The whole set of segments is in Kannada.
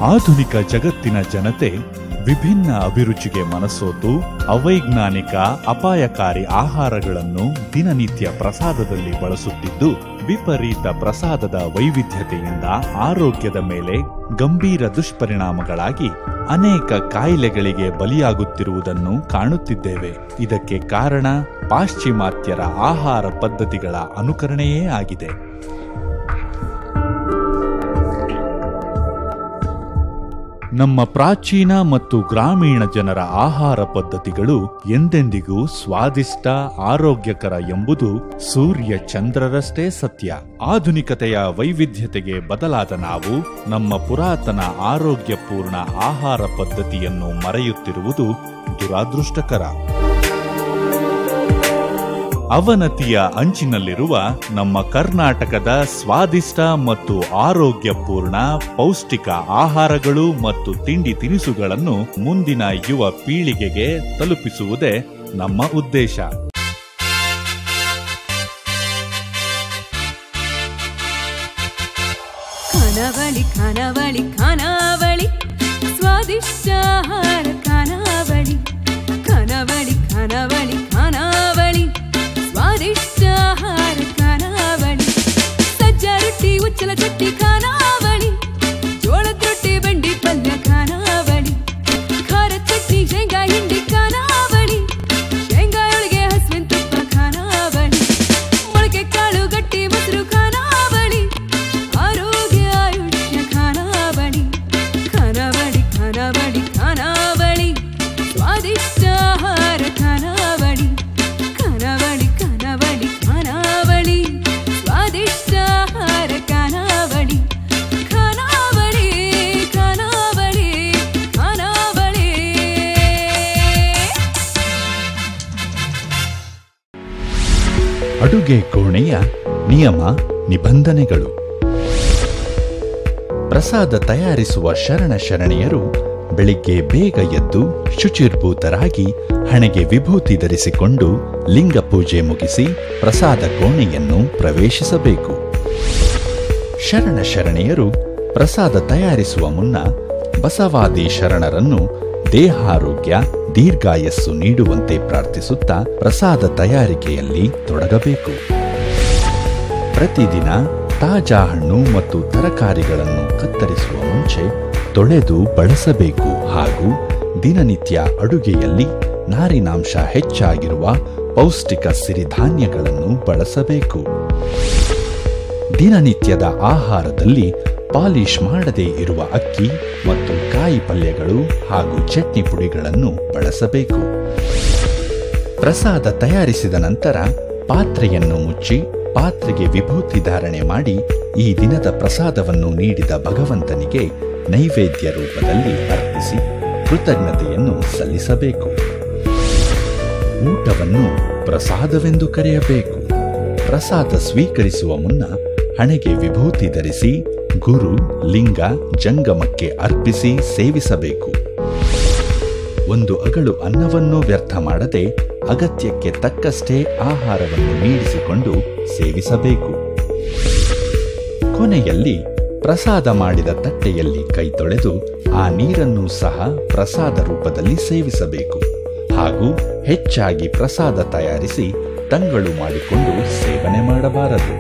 ಆಧುನಿಕ ಜಗತ್ತಿನ ಜನತೆ ವಿಭಿನ್ನ ಅಭಿರುಚಿಗೆ ಮನಸೋತು ಅವೈಜ್ಞಾನಿಕ ಅಪಾಯಕಾರಿ ಆಹಾರಗಳನ್ನು ದಿನನಿತ್ಯ ಪ್ರಸಾದದಲ್ಲಿ ಬಳಸುತ್ತಿದ್ದು ವಿಪರೀತ ಪ್ರಸಾದದ ವೈವಿಧ್ಯತೆಯಿಂದ ಆರೋಗ್ಯದ ಮೇಲೆ ಗಂಭೀರ ದುಷ್ಪರಿಣಾಮಗಳಾಗಿ ಅನೇಕ ಕಾಯಿಲೆಗಳಿಗೆ ಬಲಿಯಾಗುತ್ತಿರುವುದನ್ನು ಕಾಣುತ್ತಿದ್ದೇವೆ ಇದಕ್ಕೆ ಕಾರಣ ಪಾಶ್ಚಿಮಾತ್ಯರ ಆಹಾರ ಪದ್ಧತಿಗಳ ಅನುಕರಣೆಯೇ ಆಗಿದೆ ನಮ್ಮ ಪ್ರಾಚೀನ ಮತ್ತು ಗ್ರಾಮೀಣ ಜನರ ಆಹಾರ ಪದ್ಧತಿಗಳು ಎಂದೆಂದಿಗೂ ಸ್ವಾದಿಷ್ಟ ಆರೋಗ್ಯಕರ ಎಂಬುದು ಸೂರ್ಯ ಚಂದ್ರರಷ್ಟೇ ಸತ್ಯ ಆಧುನಿಕತೆಯ ವೈವಿಧ್ಯತೆಗೆ ಬದಲಾದ ನಾವು ನಮ್ಮ ಪುರಾತನ ಆರೋಗ್ಯಪೂರ್ಣ ಆಹಾರ ಪದ್ಧತಿಯನ್ನು ಮರೆಯುತ್ತಿರುವುದು ದುರಾದೃಷ್ಟಕರ ಅವನತಿಯ ಅಂಚಿನಲ್ಲಿರುವ ನಮ್ಮ ಕರ್ನಾಟಕದ ಸ್ವಾದಿಷ್ಟ ಮತ್ತು ಆರೋಗ್ಯಪೂರ್ಣ ಪೌಷ್ಟಿಕ ಆಹಾರಗಳು ಮತ್ತು ತಿಂಡಿ ತಿನಿಸುಗಳನ್ನು ಮುಂದಿನ ಯುವ ಪೀಳಿಗೆಗೆ ತಲುಪಿಸುವುದೇ ನಮ್ಮ ಉದ್ದೇಶ ಖಾನಾವಳಿ ಖಾನಾವಳಿ ಖಾನಾವಳಿ ಸ್ವಾದಿಷ್ಟ ಆಹಾರ ಖಾನಾವಳಿ ಖಾನಾವಳಿ ಖಾನಾವಳಿ ಖಾನಾವಳಿ ಸ್ವಾದಿಷ್ಟ ಆಹಾರ ಖಾನಾವಳಿ ಸಜ್ಜ ರೊಟ್ಟಿ ಉಚ್ಚಲ ಚಟ್ನಿ ಖಾನಾವಳಿ ಜೋಳದ ರೊಟ್ಟಿ ಬಂಡಿ ಪಲ್ಯ ಖಾನಾವಳಿ ಖಾರ ಚಟ್ನಿ ಶೇಂಗಾ ಹಿಂಡಿ ಖಾನಾವಳಿ ಶೇಂಗಾ ಒಳಗೆ ಹಸುವಿನ ತುಪ್ಪ ಖಾನಾವಳಿ ಮೊಳಕೆ ಕಾಳು ಗಟ್ಟಿ ಮೊಸರು ಖಾನಾವಳಿ ಆರೋಗ್ಯ ಆಯುಷ್ಯ ಖಾನಾವಳಿ ಖಾನಾವಳಿ ಖಾನಾವಳಿ ಖಾನಾವಳಿ ಸ್ವಾದಿಷ್ಟ ಆಹಾರ ಖಾನಾವಳಿ ಖಾನಾವಳಿ ಖಾನಾವಳಿ ಖಾನಾವಳಿ ಸ್ವಾದಿಷ್ಟ ಆಹಾರ ಖಾನಾವಳಿ ಖಾನಾವಳಿ ಖಾನಾವಳಿ ಖಾನಾವಳಿ ಅಡುಗೆ ಕೋಣೆಯ ನಿಯಮ ನಿಬಂಧನೆಗಳು ಪ್ರಸಾದ ತಯಾರಿಸುವ ಶರಣ ಶರಣೆಯರು ಬೆಳಿಗ್ಗೆ ಬೇಗ ಎದ್ದು ಶುಚಿರ್ಭೂತರಾಗಿ ಹಣೆಗೆ ವಿಭೂತಿ ಧರಿಸಿಕೊಂಡು ಲಿಂಗ ಪೂಜೆ ಮುಗಿಸಿ ಪ್ರಸಾದ ಕೋಣೆಯನ್ನು ಪ್ರವೇಶಿಸಬೇಕು ಶರಣ ಶರಣೆಯರು ಪ್ರಸಾದ ತಯಾರಿಸುವ ಮುನ್ನ ಬಸವಾದಿ ಶರಣರನ್ನು ದೇಹಾರೋಗ್ಯ ದೀರ್ಘಾಯಸ್ಸು ನೀಡುವಂತೆ ಪ್ರಾರ್ಥಿಸುತ್ತಾ ಪ್ರಸಾದ ತಯಾರಿಕೆಯಲ್ಲಿ ತೊಡಗಬೇಕು ಪ್ರತಿದಿನ ತಾಜಾ ಹಣ್ಣು ಮತ್ತು ತರಕಾರಿಗಳನ್ನು ಕತ್ತರಿಸುವ ಮುಂಚೆ ತೊಳೆದು ಬಳಸಬೇಕು ಹಾಗೂ ದಿನನಿತ್ಯ ಅಡುಗೆಯಲ್ಲಿ ನಾರಿನಾಂಶ ಹೆಚ್ಚಾಗಿರುವ ಪೌಷ್ಟಿಕ ಸಿರಿಧಾನ್ಯಗಳನ್ನು ಬಳಸಬೇಕು ದಿನನಿತ್ಯದ ಆಹಾರದಲ್ಲಿ ಪಾಲಿಶ್ ಮಾಡದೇ ಇರುವ ಅಕ್ಕಿ ಮತ್ತು ಕಾಯಿ ಪಲ್ಯಗಳು ಹಾಗೂ ಚಟ್ನಿ ಪುಡಿಗಳನ್ನು ಬಳಸಬೇಕು ಪ್ರಸಾದ ತಯಾರಿಸಿದ ನಂತರ ಪಾತ್ರೆಯನ್ನು ಮುಚ್ಚಿ ಪಾತ್ರೆಗೆ ವಿಭೂತಿ ಧಾರಣೆ ಮಾಡಿ ಈ ದಿನದ ಪ್ರಸಾದವನ್ನು ನೀಡಿದ ಭಗವಂತನಿಗೆ ನೈವೇದ್ಯ ರೂಪದಲ್ಲಿ ಅರ್ಪಿಸಿ ಕೃತಜ್ಞತೆಯನ್ನು ಸಲ್ಲಿಸಬೇಕು ಊಟವನ್ನು ಪ್ರಸಾದವೆಂದು ಕರೆಯಬೇಕು ಪ್ರಸಾದ ಸ್ವೀಕರಿಸುವ ಮುನ್ನ ಹಣೆಗೆ ವಿಭೂತಿ ಧರಿಸಿ ಗುರು ಲಿಂಗ ಜಂಗಮಕ್ಕೆ ಅರ್ಪಿಸಿ ಸೇವಿಸಬೇಕು ಒಂದು ಅಗಳು ಅನ್ನವನ್ನು ವ್ಯರ್ಥ ಮಾಡದೆ ಅಗತ್ಯಕ್ಕೆ ತಕ್ಕಷ್ಟೇ ಆಹಾರವನ್ನು ನೀಡಿಸಿಕೊಂಡು ಸೇವಿಸಬೇಕು ಕೊನೆಯಲ್ಲಿ ಪ್ರಸಾದ ಮಾಡಿದ ತಟ್ಟೆಯಲ್ಲಿ ಕೈ ತೊಳೆದು ಆ ನೀರನ್ನು ಸಹ ಪ್ರಸಾದ ರೂಪದಲ್ಲಿ ಸೇವಿಸಬೇಕು ಹಾಗೂ ಹೆಚ್ಚಾಗಿ ಪ್ರಸಾದ ತಯಾರಿಸಿ ತಂಗಳು ಮಾಡಿಕೊಂಡು ಸೇವನೆ ಮಾಡಬಾರದು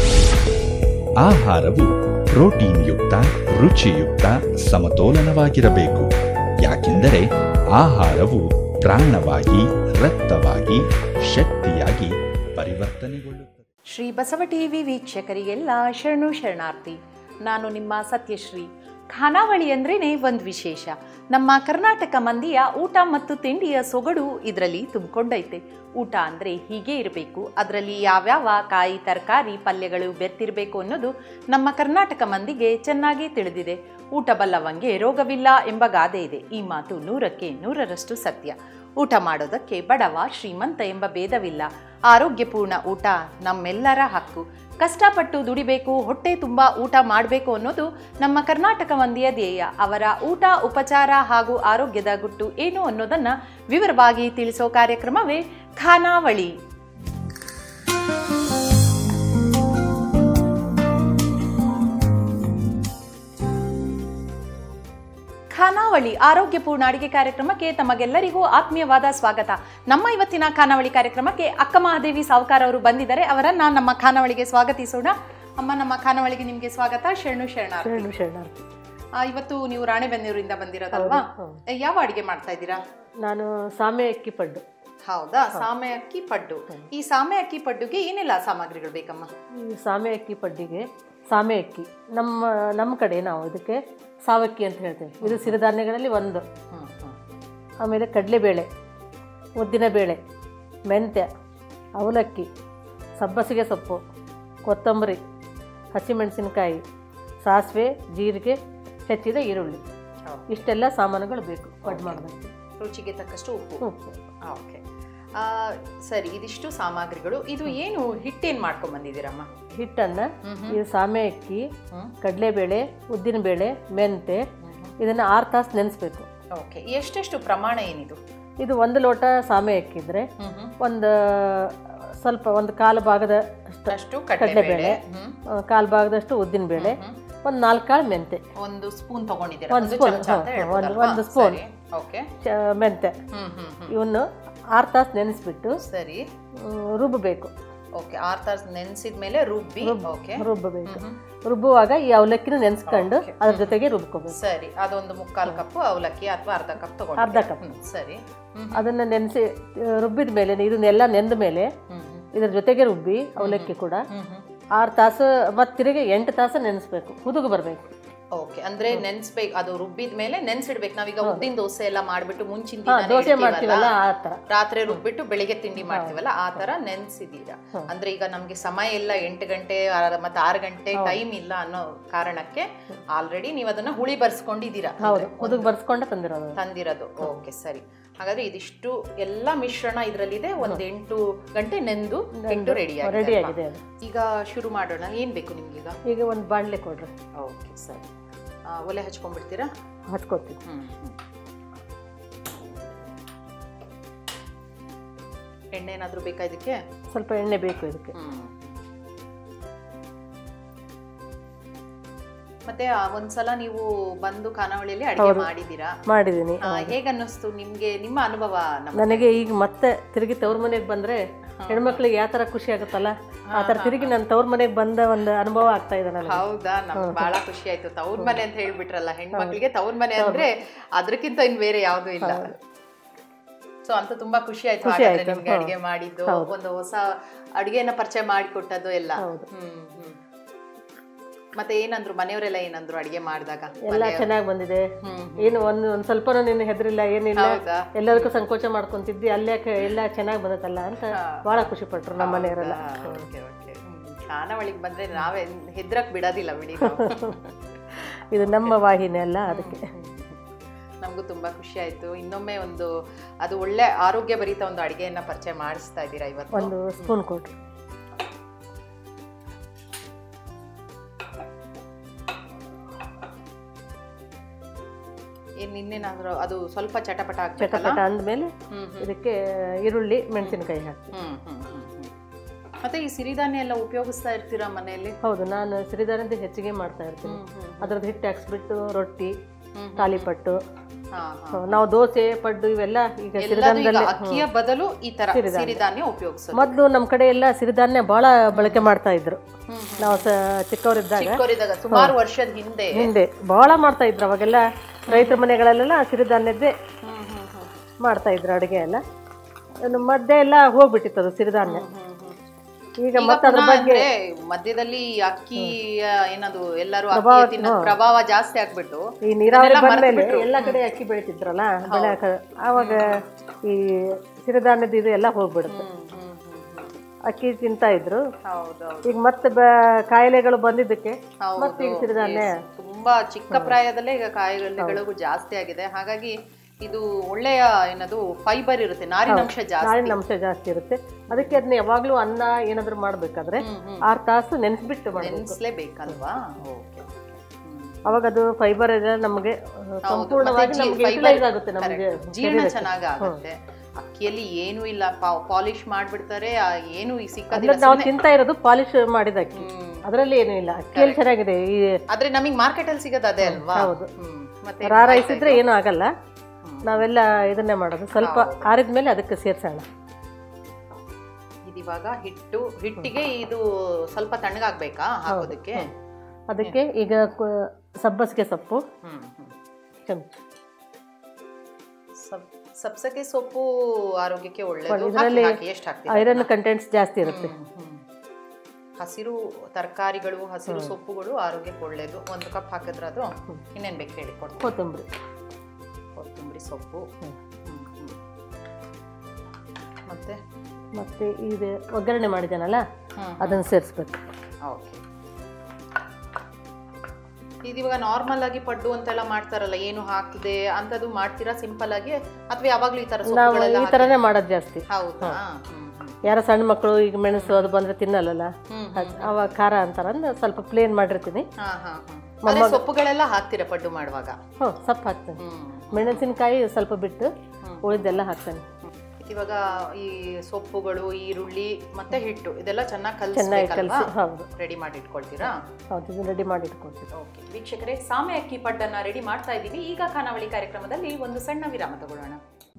ಆಹಾರವು ಪ್ರೋಟೀನ್ ಯುಕ್ತ ರುಚಿಯುಕ್ತ ಸಮತೋಲನವಾಗಿರಬೇಕು ಯಾಕೆಂದರೆ ಆಹಾರವು ಪ್ರಾಣವಾಗಿ ರಕ್ತವಾಗಿ ಶಕ್ತಿಯಾಗಿ ಪರಿವರ್ತನೆಗೊಳ್ಳುತ್ತದೆ ಶ್ರೀ ಬಸವ ಟಿವಿ ವೀಕ್ಷಕರಿಗೆಲ್ಲ ಶರಣು ಶರಣಾರ್ಥಿ ನಾನು ನಿಮ್ಮ ಸತ್ಯಶ್ರೀ ಖಾನಾವಳಿ ಅಂದ್ರೇನೆ ಒಂದು ವಿಶೇಷ ನಮ್ಮ ಕರ್ನಾಟಕ ಮಂದಿಯ ಊಟ ಮತ್ತು ತಿಂಡಿಯ ಸೊಗಡು ಇದರಲ್ಲಿ ತುಂಬಿಕೊಂಡೈತೆ ಊಟ ಅಂದರೆ ಹೀಗೆ ಇರಬೇಕು ಅದರಲ್ಲಿ ಯಾವ್ಯಾವ ಕಾಯಿ ತರಕಾರಿ ಪಲ್ಯಗಳು ಬೆರ್ತಿರಬೇಕು ಅನ್ನೋದು ನಮ್ಮ ಕರ್ನಾಟಕ ಮಂದಿಗೆ ಚೆನ್ನಾಗಿ ತಿಳಿದಿದೆ ಊಟ ಬಲ್ಲವಂಗೆ ರೋಗವಿಲ್ಲ ಎಂಬ ಗಾದೆ ಇದೆ ಈ ಮಾತು ನೂರಕ್ಕೆ ನೂರರಷ್ಟು ಸತ್ಯ ಊಟ ಮಾಡೋದಕ್ಕೆ ಬಡವ ಶ್ರೀಮಂತ ಎಂಬ ಭೇದವಿಲ್ಲ ಆರೋಗ್ಯಪೂರ್ಣ ಊಟ ನಮ್ಮೆಲ್ಲರ ಹಕ್ಕು ಕಷ್ಟಪಟ್ಟು ದುಡಿಬೇಕು ಹೊಟ್ಟೆ ತುಂಬ ಊಟ ಮಾಡಬೇಕು ಅನ್ನೋದು ನಮ್ಮ ಕರ್ನಾಟಕ ಮಂದಿಯ ಧ್ಯೇಯ ಅವರ ಊಟ ಉಪಚಾರ ಹಾಗೂ ಆರೋಗ್ಯದ ಗುಟ್ಟು ಏನು ಅನ್ನೋದನ್ನ ವಿವರವಾಗಿ ತಿಳಿಸೋ ಕಾರ್ಯಕ್ರಮವೇ ಖಾನಾವಳಿ ಖಾನಾವಳಿ ಆರೋಗ್ಯಪೂರ್ಣ ಅಡಿಗೆ ಕಾರ್ಯಕ್ರಮಕ್ಕೆ ತಮಗೆಲ್ಲರಿಗೂ ಆತ್ಮೀಯವಾದ ಸ್ವಾಗತ ನಮ್ಮ ಇವತ್ತಿನ ಖಾನಾವಳಿ ಕಾರ್ಯಕ್ರಮಕ್ಕೆ ಅಕ್ಕ ಮಹಾದೇವಿ ಸಾವುಕಾರ ಅವರು ಬಂದಿದ್ದಾರೆ ಅವರನ್ನ ನಮ್ಮ ಖಾನಾವಳಿಗೆ ಸ್ವಾಗತಿಸೋಣ ಅಮ್ಮ ನಮ್ಮ ಖಾನಾವಳಿಗೆ ನಿಮ್ಗೆ ಸ್ವಾಗತ ಶರಣು ಶರಣಾರ್ಥಿ ಶರಣು ಶರಣಾರ್ಥಿ ಆ, ಇವತ್ತು ನೀವು ರಾಣೆಬೆನ್ನೂರಿಂದ ಬಂದಿರೋದಲ್ವಾ ಹೌದು, ಯಾವ ಅಡಿಗೆ ಮಾಡ್ತಾ ಇದ್ದೀರಾ ನಾನು ಸಾಮೆ ಅಕ್ಕಿ ಪಡ್ಡು ಹೌದಾ ಸಾಮೆ ಅಕ್ಕಿ ಪಡ್ಡು ಈ ಸಾಮೆ ಅಕ್ಕಿ ಪಡ್ಡುಗೆ ಏನೆಲ್ಲ ಸಾಮಗ್ರಿಗಳು ಬೇಕಮ್ಮ ಈ ಸಾಮೆ ಅಕ್ಕಿ ಪಡ್ಡಿಗೆ ಸಾಮೆ ಅಕ್ಕಿ ನಮ್ಮ ನಮ್ಮ ಕಡೆ ನಾವು ಇದಕ್ಕೆ ಸಾವಕ್ಕಿ ಅಂತ ಹೇಳ್ತೇವೆ ಇದು ಸಿರಿಧಾನ್ಯಗಳಲ್ಲಿ ಒಂದು ಹ್ಮ್, ಹ್ಮ್. ಆಮೇಲೆ ಕಡಲೆಬೇಳೆ ಉದ್ದಿನಬೇಳೆ ಮೆಂತ್ಯ ಅವಲಕ್ಕಿ ಸಬ್ಬಸಿಗೆ ಸೊಪ್ಪು ಕೊತ್ತಂಬರಿ ಹಸಿಮೆಣಸಿನಕಾಯಿ ಸಾಸಿವೆ ಜೀರಿಗೆ ಹೆಚ್ಚಿದ ಈರುಳ್ಳಿ ಇಷ್ಟೆಲ್ಲ ಸಾಮಾನುಗಳು ಬೇಕು ಪಡ್ ಮಾಡೋದಕ್ಕೆ ರುಚಿಗೆ ತಕ್ಕಷ್ಟು ಉಪ್ಪು ಉಪ್ಪು ಓಕೆ ಸರಿ ಇದಿಷ್ಟು ಸಾಮಗ್ರಿಗಳು ಇದು ಏನು ಹಿಟ್ಟೇನ್ ಮಾಡ್ಕೊಂಡ್ ಬಂದಿದ್ದೀರಮ್ಮ ಹಿಟ್ಟನ್ನು ಹ್ಮ್ ಇದು ಸಾಮೆ ಅಕ್ಕಿ ಹ್ಮ್. ಕಡಲೆಬೇಳೆ ಉದ್ದಿನಬೇಳೆ ಮೆಂತೆ ಇದನ್ನು ಆರು ತಾಸು ನೆನೆಸ್ಬೇಕು ಓಕೆ ಎಷ್ಟೆಷ್ಟು ಪ್ರಮಾಣ ಏನಿದು ಇದು ಒಂದು ಲೋಟ ಸಾಮೆ ಅಕ್ಕಿದ್ರೆ ಒಂದು ಸ್ವಲ್ಪ ಒಂದು ಕಾಲು ಭಾಗದ ಅಷ್ಟು ಅಷ್ಟು ಕಡಲೆಬೇಳೆ ಕಡಲೆಬೇಳೆ ಹ್ಮ್. ಆ, ಕಾಲು ಭಾಗದಷ್ಟು ಉದ್ದಿನಬೇಳೆ ಒಂದು ನಾಲ್ಕು ಕಾಳು ಮೆಂತೆ ಒಂದು ಸ್ಪೂನ್ ತಗೊಂಡಿದ್ದೀರಾ ಒಂದು ಒಂದು ಸ್ಪೂನ್, ಚಮಚ ಅಂತ ಹಾ, ಹೇಳ್ಬೋದಲ್ವಾ? ಒಂದು- ಒಂದು ಸ್ಪೂನ್. ಸರಿ, ಓಕೆ ಚ ಮೆಂತೆ ಹ್ಮ್ ಹ್ಮ್ ಹ್ಮ್ ಇವನ್ನು ಆರು ತಾಸು ನೆನೆಸ್ಬಿಟ್ಟು ಸರಿ ಹ್ಮ್, ರುಬ್ಬಬೇಕು ಓಕೆ ಆರ್ ತಾಸ್ ನೆನ್ಸಿದ ಮೇಲೆ ರುಬ್ಬಿ ಓಕೆ ರುಬ್ಬಬೇಕು ಹ್ಮ್. ರುಬ್ಬುವಾಗ ಈ ಅವಲಕ್ಕಿನ ನೆನೆಸ್ಕೊಂಡು ಅದ್ರ ಜೊತೆಗೆ ರುಬ್ಕೋಬೇಕು ಸರಿ ಅದೊಂದು ಮುಕ್ಕಾಲು ಕಪ್ ಅವಲಕ್ಕಿ ಅಥವಾ ಅರ್ಧ ಕಪ್ ತಗೊಂಡು ಅರ್ಧ ಕಪ್ ಸರಿ ಹ್ಮ್ ಅದನ್ನು ನೆನೆಸಿ ರುಬ್ಬಿದ ಮೇಲೆ ಇದನ್ನೆಲ್ಲ ನೆಂದ ಮೇಲೆ ಹ್ಮ್ ಹ್ಮ್. ಇದ್ರ ಜೊತೆಗೆ ರುಬ್ಬಿ ಅವಲಕ್ಕಿ ಕೂಡ ಹ್ಮ್ ಹ್ಮ್ ಆರು ತಾಸು ಮತ್ತು ತಿರುಗಿ ಎಂಟು ತಾಸು ನೆನೆಸ್ಬೇಕು ಹುದುಗು ಬರಬೇಕು ಓಕೆ ಅಂದ್ರೆ ನೆನ್ಸ್ಬೇಕು ಅದು ರುಬ್ಬಿದ ಮೇಲೆ ನೆನ್ಸಿಡ್ಬೇಕು ನಾವೀಗ ಉದ್ದಿನ ದೋಸೆ ಎಲ್ಲ ಮಾಡ್ಬಿಟ್ಟು ಮುಂಚಿನ ಹಾ ದಿನ ದೋಸೆ ಮಾಡ್ತೀವಲ್ಲ ಆ ಥರ ರಾತ್ರಿ ರುಬ್ಬಿಟ್ಟು ಬೆಳಿಗ್ಗೆ ತಿಂಡಿ ಮಾಡ್ತೀವಲ್ಲ ಆ ತರ ನೆನ್ಸಿದೀರಾ ಅಂದ್ರೆ ಈಗ ನಮ್ಗೆ ಸಮಯ ಇಲ್ಲ ಎಂಟು ಗಂಟೆ ಆ- ಮತ್ತೆ ಆರು ಗಂಟೆ ಟೈಮ್ ಇಲ್ಲ ಅನ್ನೋ ಕಾರಣಕ್ಕೆ ಆಲ್ರೆಡಿ ನೀವು ಅದನ್ನ ಹುಳಿ ಬರ್ಸ್ಕೊಂಡಿದ್ದೀರಾ ಹೌದು ಹುದುಗು ಬರ್ಸ್ಕೊಂಡೆ ತಂದಿರೋದು ತಂದಿರೋದು ಓಕೆ ಸರಿ ಹಾಗಾದ್ರೆ ಇದಿಷ್ಟು ಎಲ್ಲ ಮಿಶ್ರಣ ಇದ್ರಲ್ಲಿದೆ ಒಂದ್ ಎಂಟು ಗಂಟೆ ನೆಂದು ಎಂಟು ರೆಡಿ ರೆಡಿ ಆಗಿದೆ ಅದು ಈಗ ಶುರು ಮಾಡೋಣ ಏನ್ ಬೇಕು ನಿಮ್ಗೆ ಈಗ ಈಗ ಒಂದು ಬಾಣಲೆ ಕೊಡ್ರಿ ಓಕೆ ಸರಿ ಆ, ಒಲೆ ಹಚ್ಕೊಂಡ್ಬಿಡ್ತೀರಾ ಹಚ್ಕೋತೀವಿ ಹ್ಮ್ ಹ್ಮ್. ಎಣ್ಣೆ ಏನಾದ್ರೂ ಬೇಕಾ ಇದಕ್ಕೆ ಸ್ವಲ್ಪ ಎಣ್ಣೆ ಬೇಕು ಇದಕ್ಕೆ ಹ್ಮ್. ಮತ್ತೆ ಆ ಒಂದ್ಸಲ ನೀವು ಬಂದು ಖಾನಾವಳಿಯಲ್ಲಿ ಅಡಿಗೆ ಮಾಡಿದೀರಾ ಮಾಡಿದ್ದೀನಿ ಆ, ಹೇಗನ್ನಿಸ್ತು ನಿಮ್ಗೆ ನಿಮ್ಮ ಅನುಭವ ನಮ್ಮ ನನಗೆ ಈಗ ಮತ್ತೆ ತಿರುಗಿ ತವ್ರ ಮನೆಗೆ ಬಂದ್ರೆ ಹೆಣ್ಮಕ್ಳಿಗೆ ಯಾವ ಥರ ಖುಷಿ ಆಗುತ್ತಲ್ಲ ಆ ಥರ ತಿರುಗಿ ನನ್ನ ತವ್ರ ಮನೆಗೆ ಬಂದ ಒಂದು ಅನುಭವ ಆಗ್ತಾ ಇದೆ ನನಗೆ ಹೌದಾ ನಮ್ಗೆ ಬಹಳ ಖುಷಿ ಆಯ್ತು ತವ್ರ ಮನೆ ಅಂತ ಹೇಳ್ಬಿಟ್ರಲ್ಲ ಹೆಣ್ಮಕ್ಳಿಗೆ ತವ್ರ ಮನೆ ಅಂದ್ರೆ ಅದಕ್ಕಿಂತ ಇನ್ ಬೇರೆ ಯಾವ್ದು ಇಲ್ಲ ಸೊ ಅಂತ ತುಂಬಾ ಖುಷಿ ಆಯ್ತು ಹಾಗಾದ್ರೆ ನಿಮ್ಗೆ ಅಡಿಗೆ ಮಾಡಿದ್ದು ಒಂದು ಹೊಸ ಅಡಿಗೆನ ಪರಿಚಯ ಮಾಡಿಕೊಟ್ಟದ್ದು ಎಲ್ಲ ಹ್ಮ್ ಹ್ಮ್ ಮತ್ತೆ ಏನಂದ್ರು ಮನೆಯವರೆಲ್ಲ ಏನಂದ್ರು ಅಡಿಗೆ ಮಾಡಿದಾಗ ಎಲ್ಲ ಚೆನ್ನಾಗಿ ಬಂದಿದೆ ಹ್ಮ್ ಏನು ಒಂದು ಒಂದು ಸ್ವಲ್ಪನೂ ನಿನ್ನ ಹೆದರಿಲ್ಲ ಏನಿಲ್ಲ ಹೌದಾ ಎಲ್ಲದಕ್ಕೂ ಸಂಕೋಚ ಮಾಡ್ಕೊಂತಿದ್ದಿ ಅಲ್ಲೇ ಎಲ್ಲ ಚೆನ್ನಾಗಿ ಬಂದತ್ತಲ್ಲ ಅಂತ ಭಾಳ ಖುಷಿ ಪಟ್ರು ನಮ್ಮ ಮನೆಯವರೆಲ್ಲ ಓಕೆ ಓಕೆ ಖಾನಾವಳಿಗೆ ಬಂದ್ರೆ ನಾವೇ ಹೆದ್ರಕ್ ಬಿಡೋದಿಲ್ಲ ಬಿಡಿ ನಾವು. ಇದು ನಮ್ಮ ವಾಹಿನಿ ಅಲ್ಲ ಅದಕ್ಕೆ ನಮಗೂ ತುಂಬಾ ಖುಷಿ ಆಯ್ತು ಇನ್ನೊಮ್ಮೆ ಒಂದು ಅದು ಒಳ್ಳೆ ಆರೋಗ್ಯ ಭರಿತ ಒಂದು ಅಡಿಗೆಯನ್ನ ಪರಿಚಯ ಮಾಡಿಸ್ತಾ ಇದ್ದೀರಾ ಇವತ್ತು ಒಂದು ಸ್ಪೂನ್ ಕೊಟ್ರು ಏನ್ ಇನ್ನೇನಾದ್ರೂ ಅದು ಸ್ವಲ್ಪ ಚಟಪಟ ಆಗ್ಬೇಕಲ್ಲ ಚಟಪಟ ಅಂದಮೇಲೆ ಹ್ಮ್ ಇದಕ್ಕೆ ಈರುಳ್ಳಿ ಮೆಣಸಿನಕಾಯಿ ಹಾಕಿ ಹ್ಮ್ ಹ್ಮ್ ಹ್ಮ್ ಹ್ಮ್. ಮತ್ತೆ ಈ ಸಿರಿಧಾನ್ಯ ಎಲ್ಲ ಉಪಯೋಗಿಸ್ತಾ ಇರ್ತೀರಾ ಮನೆಯಲ್ಲಿ ಹೌದು ನಾನು ಸಿರಿಧಾನ್ಯದ ಹೆಚ್ಚಿಗೆ ಮಾಡ್ತಾ ಇರ್ತೀನಿ ಅದ್ರದ್ದು ಹಿಟ್ಟು ಹಾಕ್ಸ್ಬಿಟ್ಟು ರೊಟ್ಟಿ ತಾಲಿಪಟ್ಟು ಹಾ ಹಾ ನಾವು ದೋಸೆ ಪಡ್ಡು ಇವೆಲ್ಲ ಈಗ ಎಲ್ಲದೂ ಈಗ ಸಿರಿಧಾನ್ಯದಲ್ಲಿ ಅಕ್ಕಿಯ ಬದಲು ಈ ತರ ಸಿರಿಧಾನ್ಯ ಉಪಯೋಗಿಸೋದು ಮೊದಲು ನಮ್ಮ ಕಡೆ ಎಲ್ಲ ಸಿರಿಧಾನ್ಯ ಭಾಳ ಬಳಕೆ ಮಾಡ್ತಾ ಇದ್ರು ನಾವು ಸ ಚಿಕ್ಕವರಿದ್ದಾಗ ಚಿಕ್ಕವರಿದ್ದಾಗ ಸುಮಾರು ವರ್ಷದ ಹಿಂದೆ ಹಿಂದೆ ಭಾಳ ಮಾಡ್ತಾ ಇದ್ರು ಅವಾಗೆಲ್ಲ ರೈತರ ಮನೆಗಳಲ್ಲೆಲ್ಲ ಸಿರಿಧಾನ್ಯದ್ದೇ ಹ್ಮ್ ಹ್ಮ್ ಹ್ಮ್ ಮಾಡ್ತಾ ಇದ್ರು ಅಡುಗೆ ಎಲ್ಲ ಇನ್ನು ಮಧ್ಯೆ ಎಲ್ಲ ಹೋಗ್ಬಿಟ್ಟಿತ್ತು ಅದು ಸಿರಿಧಾನ್ಯ ಹ್ಮ್ ಹ್ಮ್. ಈಗ ಈಗ ಮತ್ತೆ ಅದ್ರ ಪುನಃ ಬಗ್ಗೆ ಅಂದ್ರೆ ಮಧ್ಯದಲ್ಲಿ ಅಕ್ಕಿ ಏನದು ಎಲ್ಲರೂ ಅಕ್ಕಿ ತಿನ್ನೋ ಪ್ರಭಾವ ಜಾಸ್ತಿ ಆಗ್ಬಿಟ್ಟು ಈ ನೀರಾವರಿ ಇದನ್ನೆಲ್ಲ ಬಂದ್ಮೇಲೆ ಮರ್ತ್ಬಿಟ್ರು. ಎಲ್ಲ ಕಡೆ ಅಕ್ಕಿ ಬೆಳಿತಿದ್ರಲ್ಲ ಬೆಳೆ ಆವಾಗ ಈ ಸಿರಿಧಾನ್ಯದ ಇದು ಎಲ್ಲ ಹೋಗ್ಬಿಡುತ್ತೆ ಹ್ಮ್ ಹ್ಮ್ ಹ್ಮ್ ಹ್ಮ್. ಅಕ್ಕಿ ತಿಂತಾ ಇದ್ರು ಹೌದೌದು ಈಗ ಮತ್ತೆ ಬ- ಕಾಯಿಲೆಗಳು ಬಂದಿದ್ದಕ್ಕೆ ಹೌದು. ಮತ್ತೆ ಈಗ ಸಿರಿಧಾನ್ಯ Yes. ತುಂಬಾ ಚಿಕ್ಕ ಪ್ರಾಯದಲ್ಲೇ ಈಗ ಕಾಯಿಲೆಗಳಿಗೂ ಜಾಸ್ತಿ ಆಗಿದೆ ಹಾಗಾಗಿ ಇದು ಒಳ್ಳೆಯ ಏನದು ಫೈಬರ್ ಇರುತ್ತೆ ನಾರಿನಂಶ ಜಾಸ್ತಿ ನಾರಿನ ಅಂಶ ಜಾಸ್ತಿ ಇರುತ್ತೆ ಅದಕ್ಕೆ ಅದನ್ನ ಯಾವಾಗ್ಲೂ ಅನ್ನ ಏನಾದ್ರು ಮಾಡ್ಬೇಕಾದ್ರೆ ಹ್ಮ್, ಹ್ಮ್. ಆರು ತಾಸು ನೆನೆಸ್ಬಿಟ್ಟು ಮಾಡಬೇಕು ನೆನ್ಸ್ಲೇಬೇಕಲ್ವಾ ಓಕೆ ಅವಾಗ ಅದು ಫೈಬರ್ ಇದೆ ನಮಗೆ ಸಂಪೂರ್ಣವಾಗಿ ನಮಗೆ ಯುಟಿಲೈಸ್ ಆಗುತ್ತೆ ನಮಗೆ ಜೀರ್ಣ ಚೆನ್ನಾಗಿ ಆಗುತ್ತೆ ಅಕ್ಕಿಯಲ್ಲಿ ಏನೂ ಇಲ್ಲ ಪಾಲಿಶ್ ಮಾಡ್ಬಿಡ್ತಾರೆ ಆ ಏನು ಈ ಸಿಕ್ಕದಿಲ್ಲ ಅಂದ್ರೆ ನಾವು ತಿಂತಾ ಇರೋದು ಪಾಲಿಶ್ ಮಾಡಿದ ಅಕ್ಕಿ ಅದರಲ್ಲಿ ಏನೂ ಇಲ್ಲ ಅಕ್ಕಿಯಲ್ಲಿ ಚೆನ್ನಾಗಿದೆ ಈ ಆದ್ರೆ ನಮಗೆ ಮಾರ್ಕೆಟ್ ಅಲ್ಲಿ ಸಿಗೋದು ಅದೇ ಅಲ್ವಾ ಹೌದು. ಹ್ಮ್ ಮತ್ತೆ ರಾ ರೈಸ್ ಇದ್ರೆ ಏನೂ ಆಗಲ್ಲ ನಾವೆಲ್ಲ ಇದನ್ನೇ ಮಾಡೋದು ಸ್ವಲ್ಪ ಆರಿದ ಮೇಲೆ ಅದಕ್ಕೆ ಸೇರ್ಸೋಣ ಇದಿವಾಗ ಹಿಟ್ಟು ಹಿಟ್ಟಿಗೆ ಇದು ಸ್ವಲ್ಪ ತಣ್ಣಗಾಗ್ಬೇಕಾ ಹಾಕೋದಕ್ಕೆ ಅದಕ್ಕೆ ಈಗ ಕ- ಸಬ್ಬಸಿಗೆ ಸೊಪ್ಪು ಹ್ಮ್ ಹ್ಮ್. ಚಮಚ ಸಬ್- ಸಬ್ಸಗೆ ಸೊಪ್ಪು ಆರೋಗ್ಯಕ್ಕೆ ಒಳ್ಳೆಯದು ಇದರಲ್ಲಿ ಎಷ್ಟು ಹಾಕ್ತೀರಾ ಐರನ್ ಕಂಟೆಂಟ್ಸ್ ಜಾಸ್ತಿ ಇರುತ್ತೆ ಹ್ಮ್, ಹ್ಮ್. ಹಸಿರು ತರಕಾರಿಗಳು ಹಸಿರು ಸೊಪ್ಪುಗಳು ಆರೋಗ್ಯಕ್ಕೆ ಒಳ್ಳೆಯದು ಒಂದು ಕಪ್ ಹಾಕಿದ್ರೆ ಅದು ಇನ್ನೇನು ಬೇಕು ಹೇಳಿ ಕೊಡ್ತೀನಿ ಕೊತ್ತಂಬರಿ ಕೊತ್ತಂಬರಿ ಸೊಪ್ಪು ಹ್ಮ್. ಹ್ಮ್, ಹ್ಮ್. ಮತ್ತೆ ಮತ್ತು ಇದು ಒಗ್ಗರಣೆ ಮಾಡಿದ್ದಾನಲ್ಲ ಹ್ಮ್. ಅದನ್ನು ಸೇರಿಸ್ಬೇಕು ಓಕೆ ಇದಿವಾಗ ನಾರ್ಮಲ್ ಆಗಿ ಪಡ್ಡು ಅಂತೆಲ್ಲ ಮಾಡ್ತಾರಲ್ಲ ಏನು ಹಾಕದೆ ಅಂತದ್ದು ಮಾಡ್ತೀರಾ ಸಿಂಪಲ್ ಆಗಿ ಅಥವಾ ಯಾವಾಗ್ಲೂ ಈ ತರ ನಾವು ಸೊಪ್ಪುಗಳೆಲ್ಲ ಈ ಥರನೇ ಮಾಡೋದು ಜಾಸ್ತಿ ಹಾಕಿ- ಹೌದಾ ಹ್ಮ್, ಹ್ಮ್. ಯಾರ ಸಣ್ಣ ಮಕ್ಕಳು ಈಗ ಮೆಣಸು ಅದು ಬಂದರೆ ತಿನ್ನಲ್ಲಲ್ಲ ಹ್ಮ್, ಅದ್- ಅವಾಗ ಖಾರ ಅಂತಾರಂದು ಸ್ವಲ್ಪ ಪ್ಲೇನ್ ಮಾಡಿರ್ತೀನಿ ಹಾ ಹಾ ಹಾ ಅದೇ ಸೊಪ್ಪುಗಳೆಲ್ಲ ಹಾಕ್ತೀರಾ ಪಡ್ಡು ಮಾಡುವಾಗ ಹ್ಞೂ ಸೊಪ್ಪು ಹಾಕ್ತೇನೆ ಹ್ಮ್ ಮೆಣಸಿನಕಾಯಿ ಸ್ವಲ್ಪ ಬಿಟ್ಟು ಉಳಿದೆಲ್ಲ ಹಾಕ್ತೇನೆ ಇವಾಗ ಈ ಸೊಪ್ಪುಗಳು ಈರುಳ್ಳಿ ಮತ್ತೆ ಹಿಟ್ಟು ಇದೆಲ್ಲ ಚೆನ್ನಾಗಿ ಚೆನ್ನಾಗಿ ಕಲಿಸ್ಬೇಕಲ್ವಾ ಕಲಸಿ ಹೌದು ರೆಡಿ ಮಾಡಿ ಇಟ್ಕೊಳ್ತೀರಾ ಹೌದು ಇದನ್ನು ರೆಡಿ ಮಾಡಿ ಇಟ್ಕೊಳ್ತೀವಿ ಓಕೆ ವೀಕ್ಷಕರೇ ಸಾಮೆ ಅಕ್ಕಿ ಪಡ್ಡನ್ನ ರೆಡಿ ಮಾಡ್ತಾ ಇದ್ದೀವಿ ಈಗ ಖಾನಾವಳಿ ಕಾರ್ಯಕ್ರಮದಲ್ಲಿ ಒಂದು ಸಣ್ಣ ವಿರಾಮ ತಗೊಳ್ಳೋಣ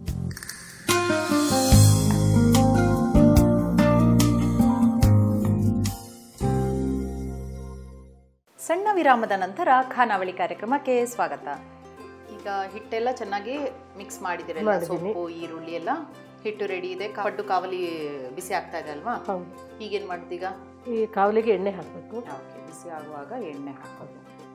ಸಣ್ಣ ವಿರಾಮದ ನಂತರ ಖಾನಾವಳಿ ಕಾರ್ಯಕ್ರಮಕ್ಕೆ ಸ್ವಾಗತ ಈಗ ಹಿಟ್ಟೆಲ್ಲ ಚೆನ್ನಾಗಿ ಮಿಕ್ಸ್ ಮಾಡಿದಿರಲ್ಲ ಸೊಪ್ಪು ಈರುಳ್ಳಿ ಎಲ್ಲ ಹಿಟ್ಟು ರೆಡಿ ಇದೆ ಪಡ್ಡು ಕಾವಲಿ ಬಿಸಿ ಆಗ್ತಾ ಇದೆ ಅಲ್ವಾ ಹೌದು ಈಗೇನು ಮಾಡ್ತೀಗ ಈ ಕಾವಲಿಗೆ ಎಣ್ಣೆ ಹಾಕಬೇಕು ಓಕೆ ಬಿಸಿ ಆಗುವಾಗ ಎಣ್ಣೆ ಹಾಕೋದು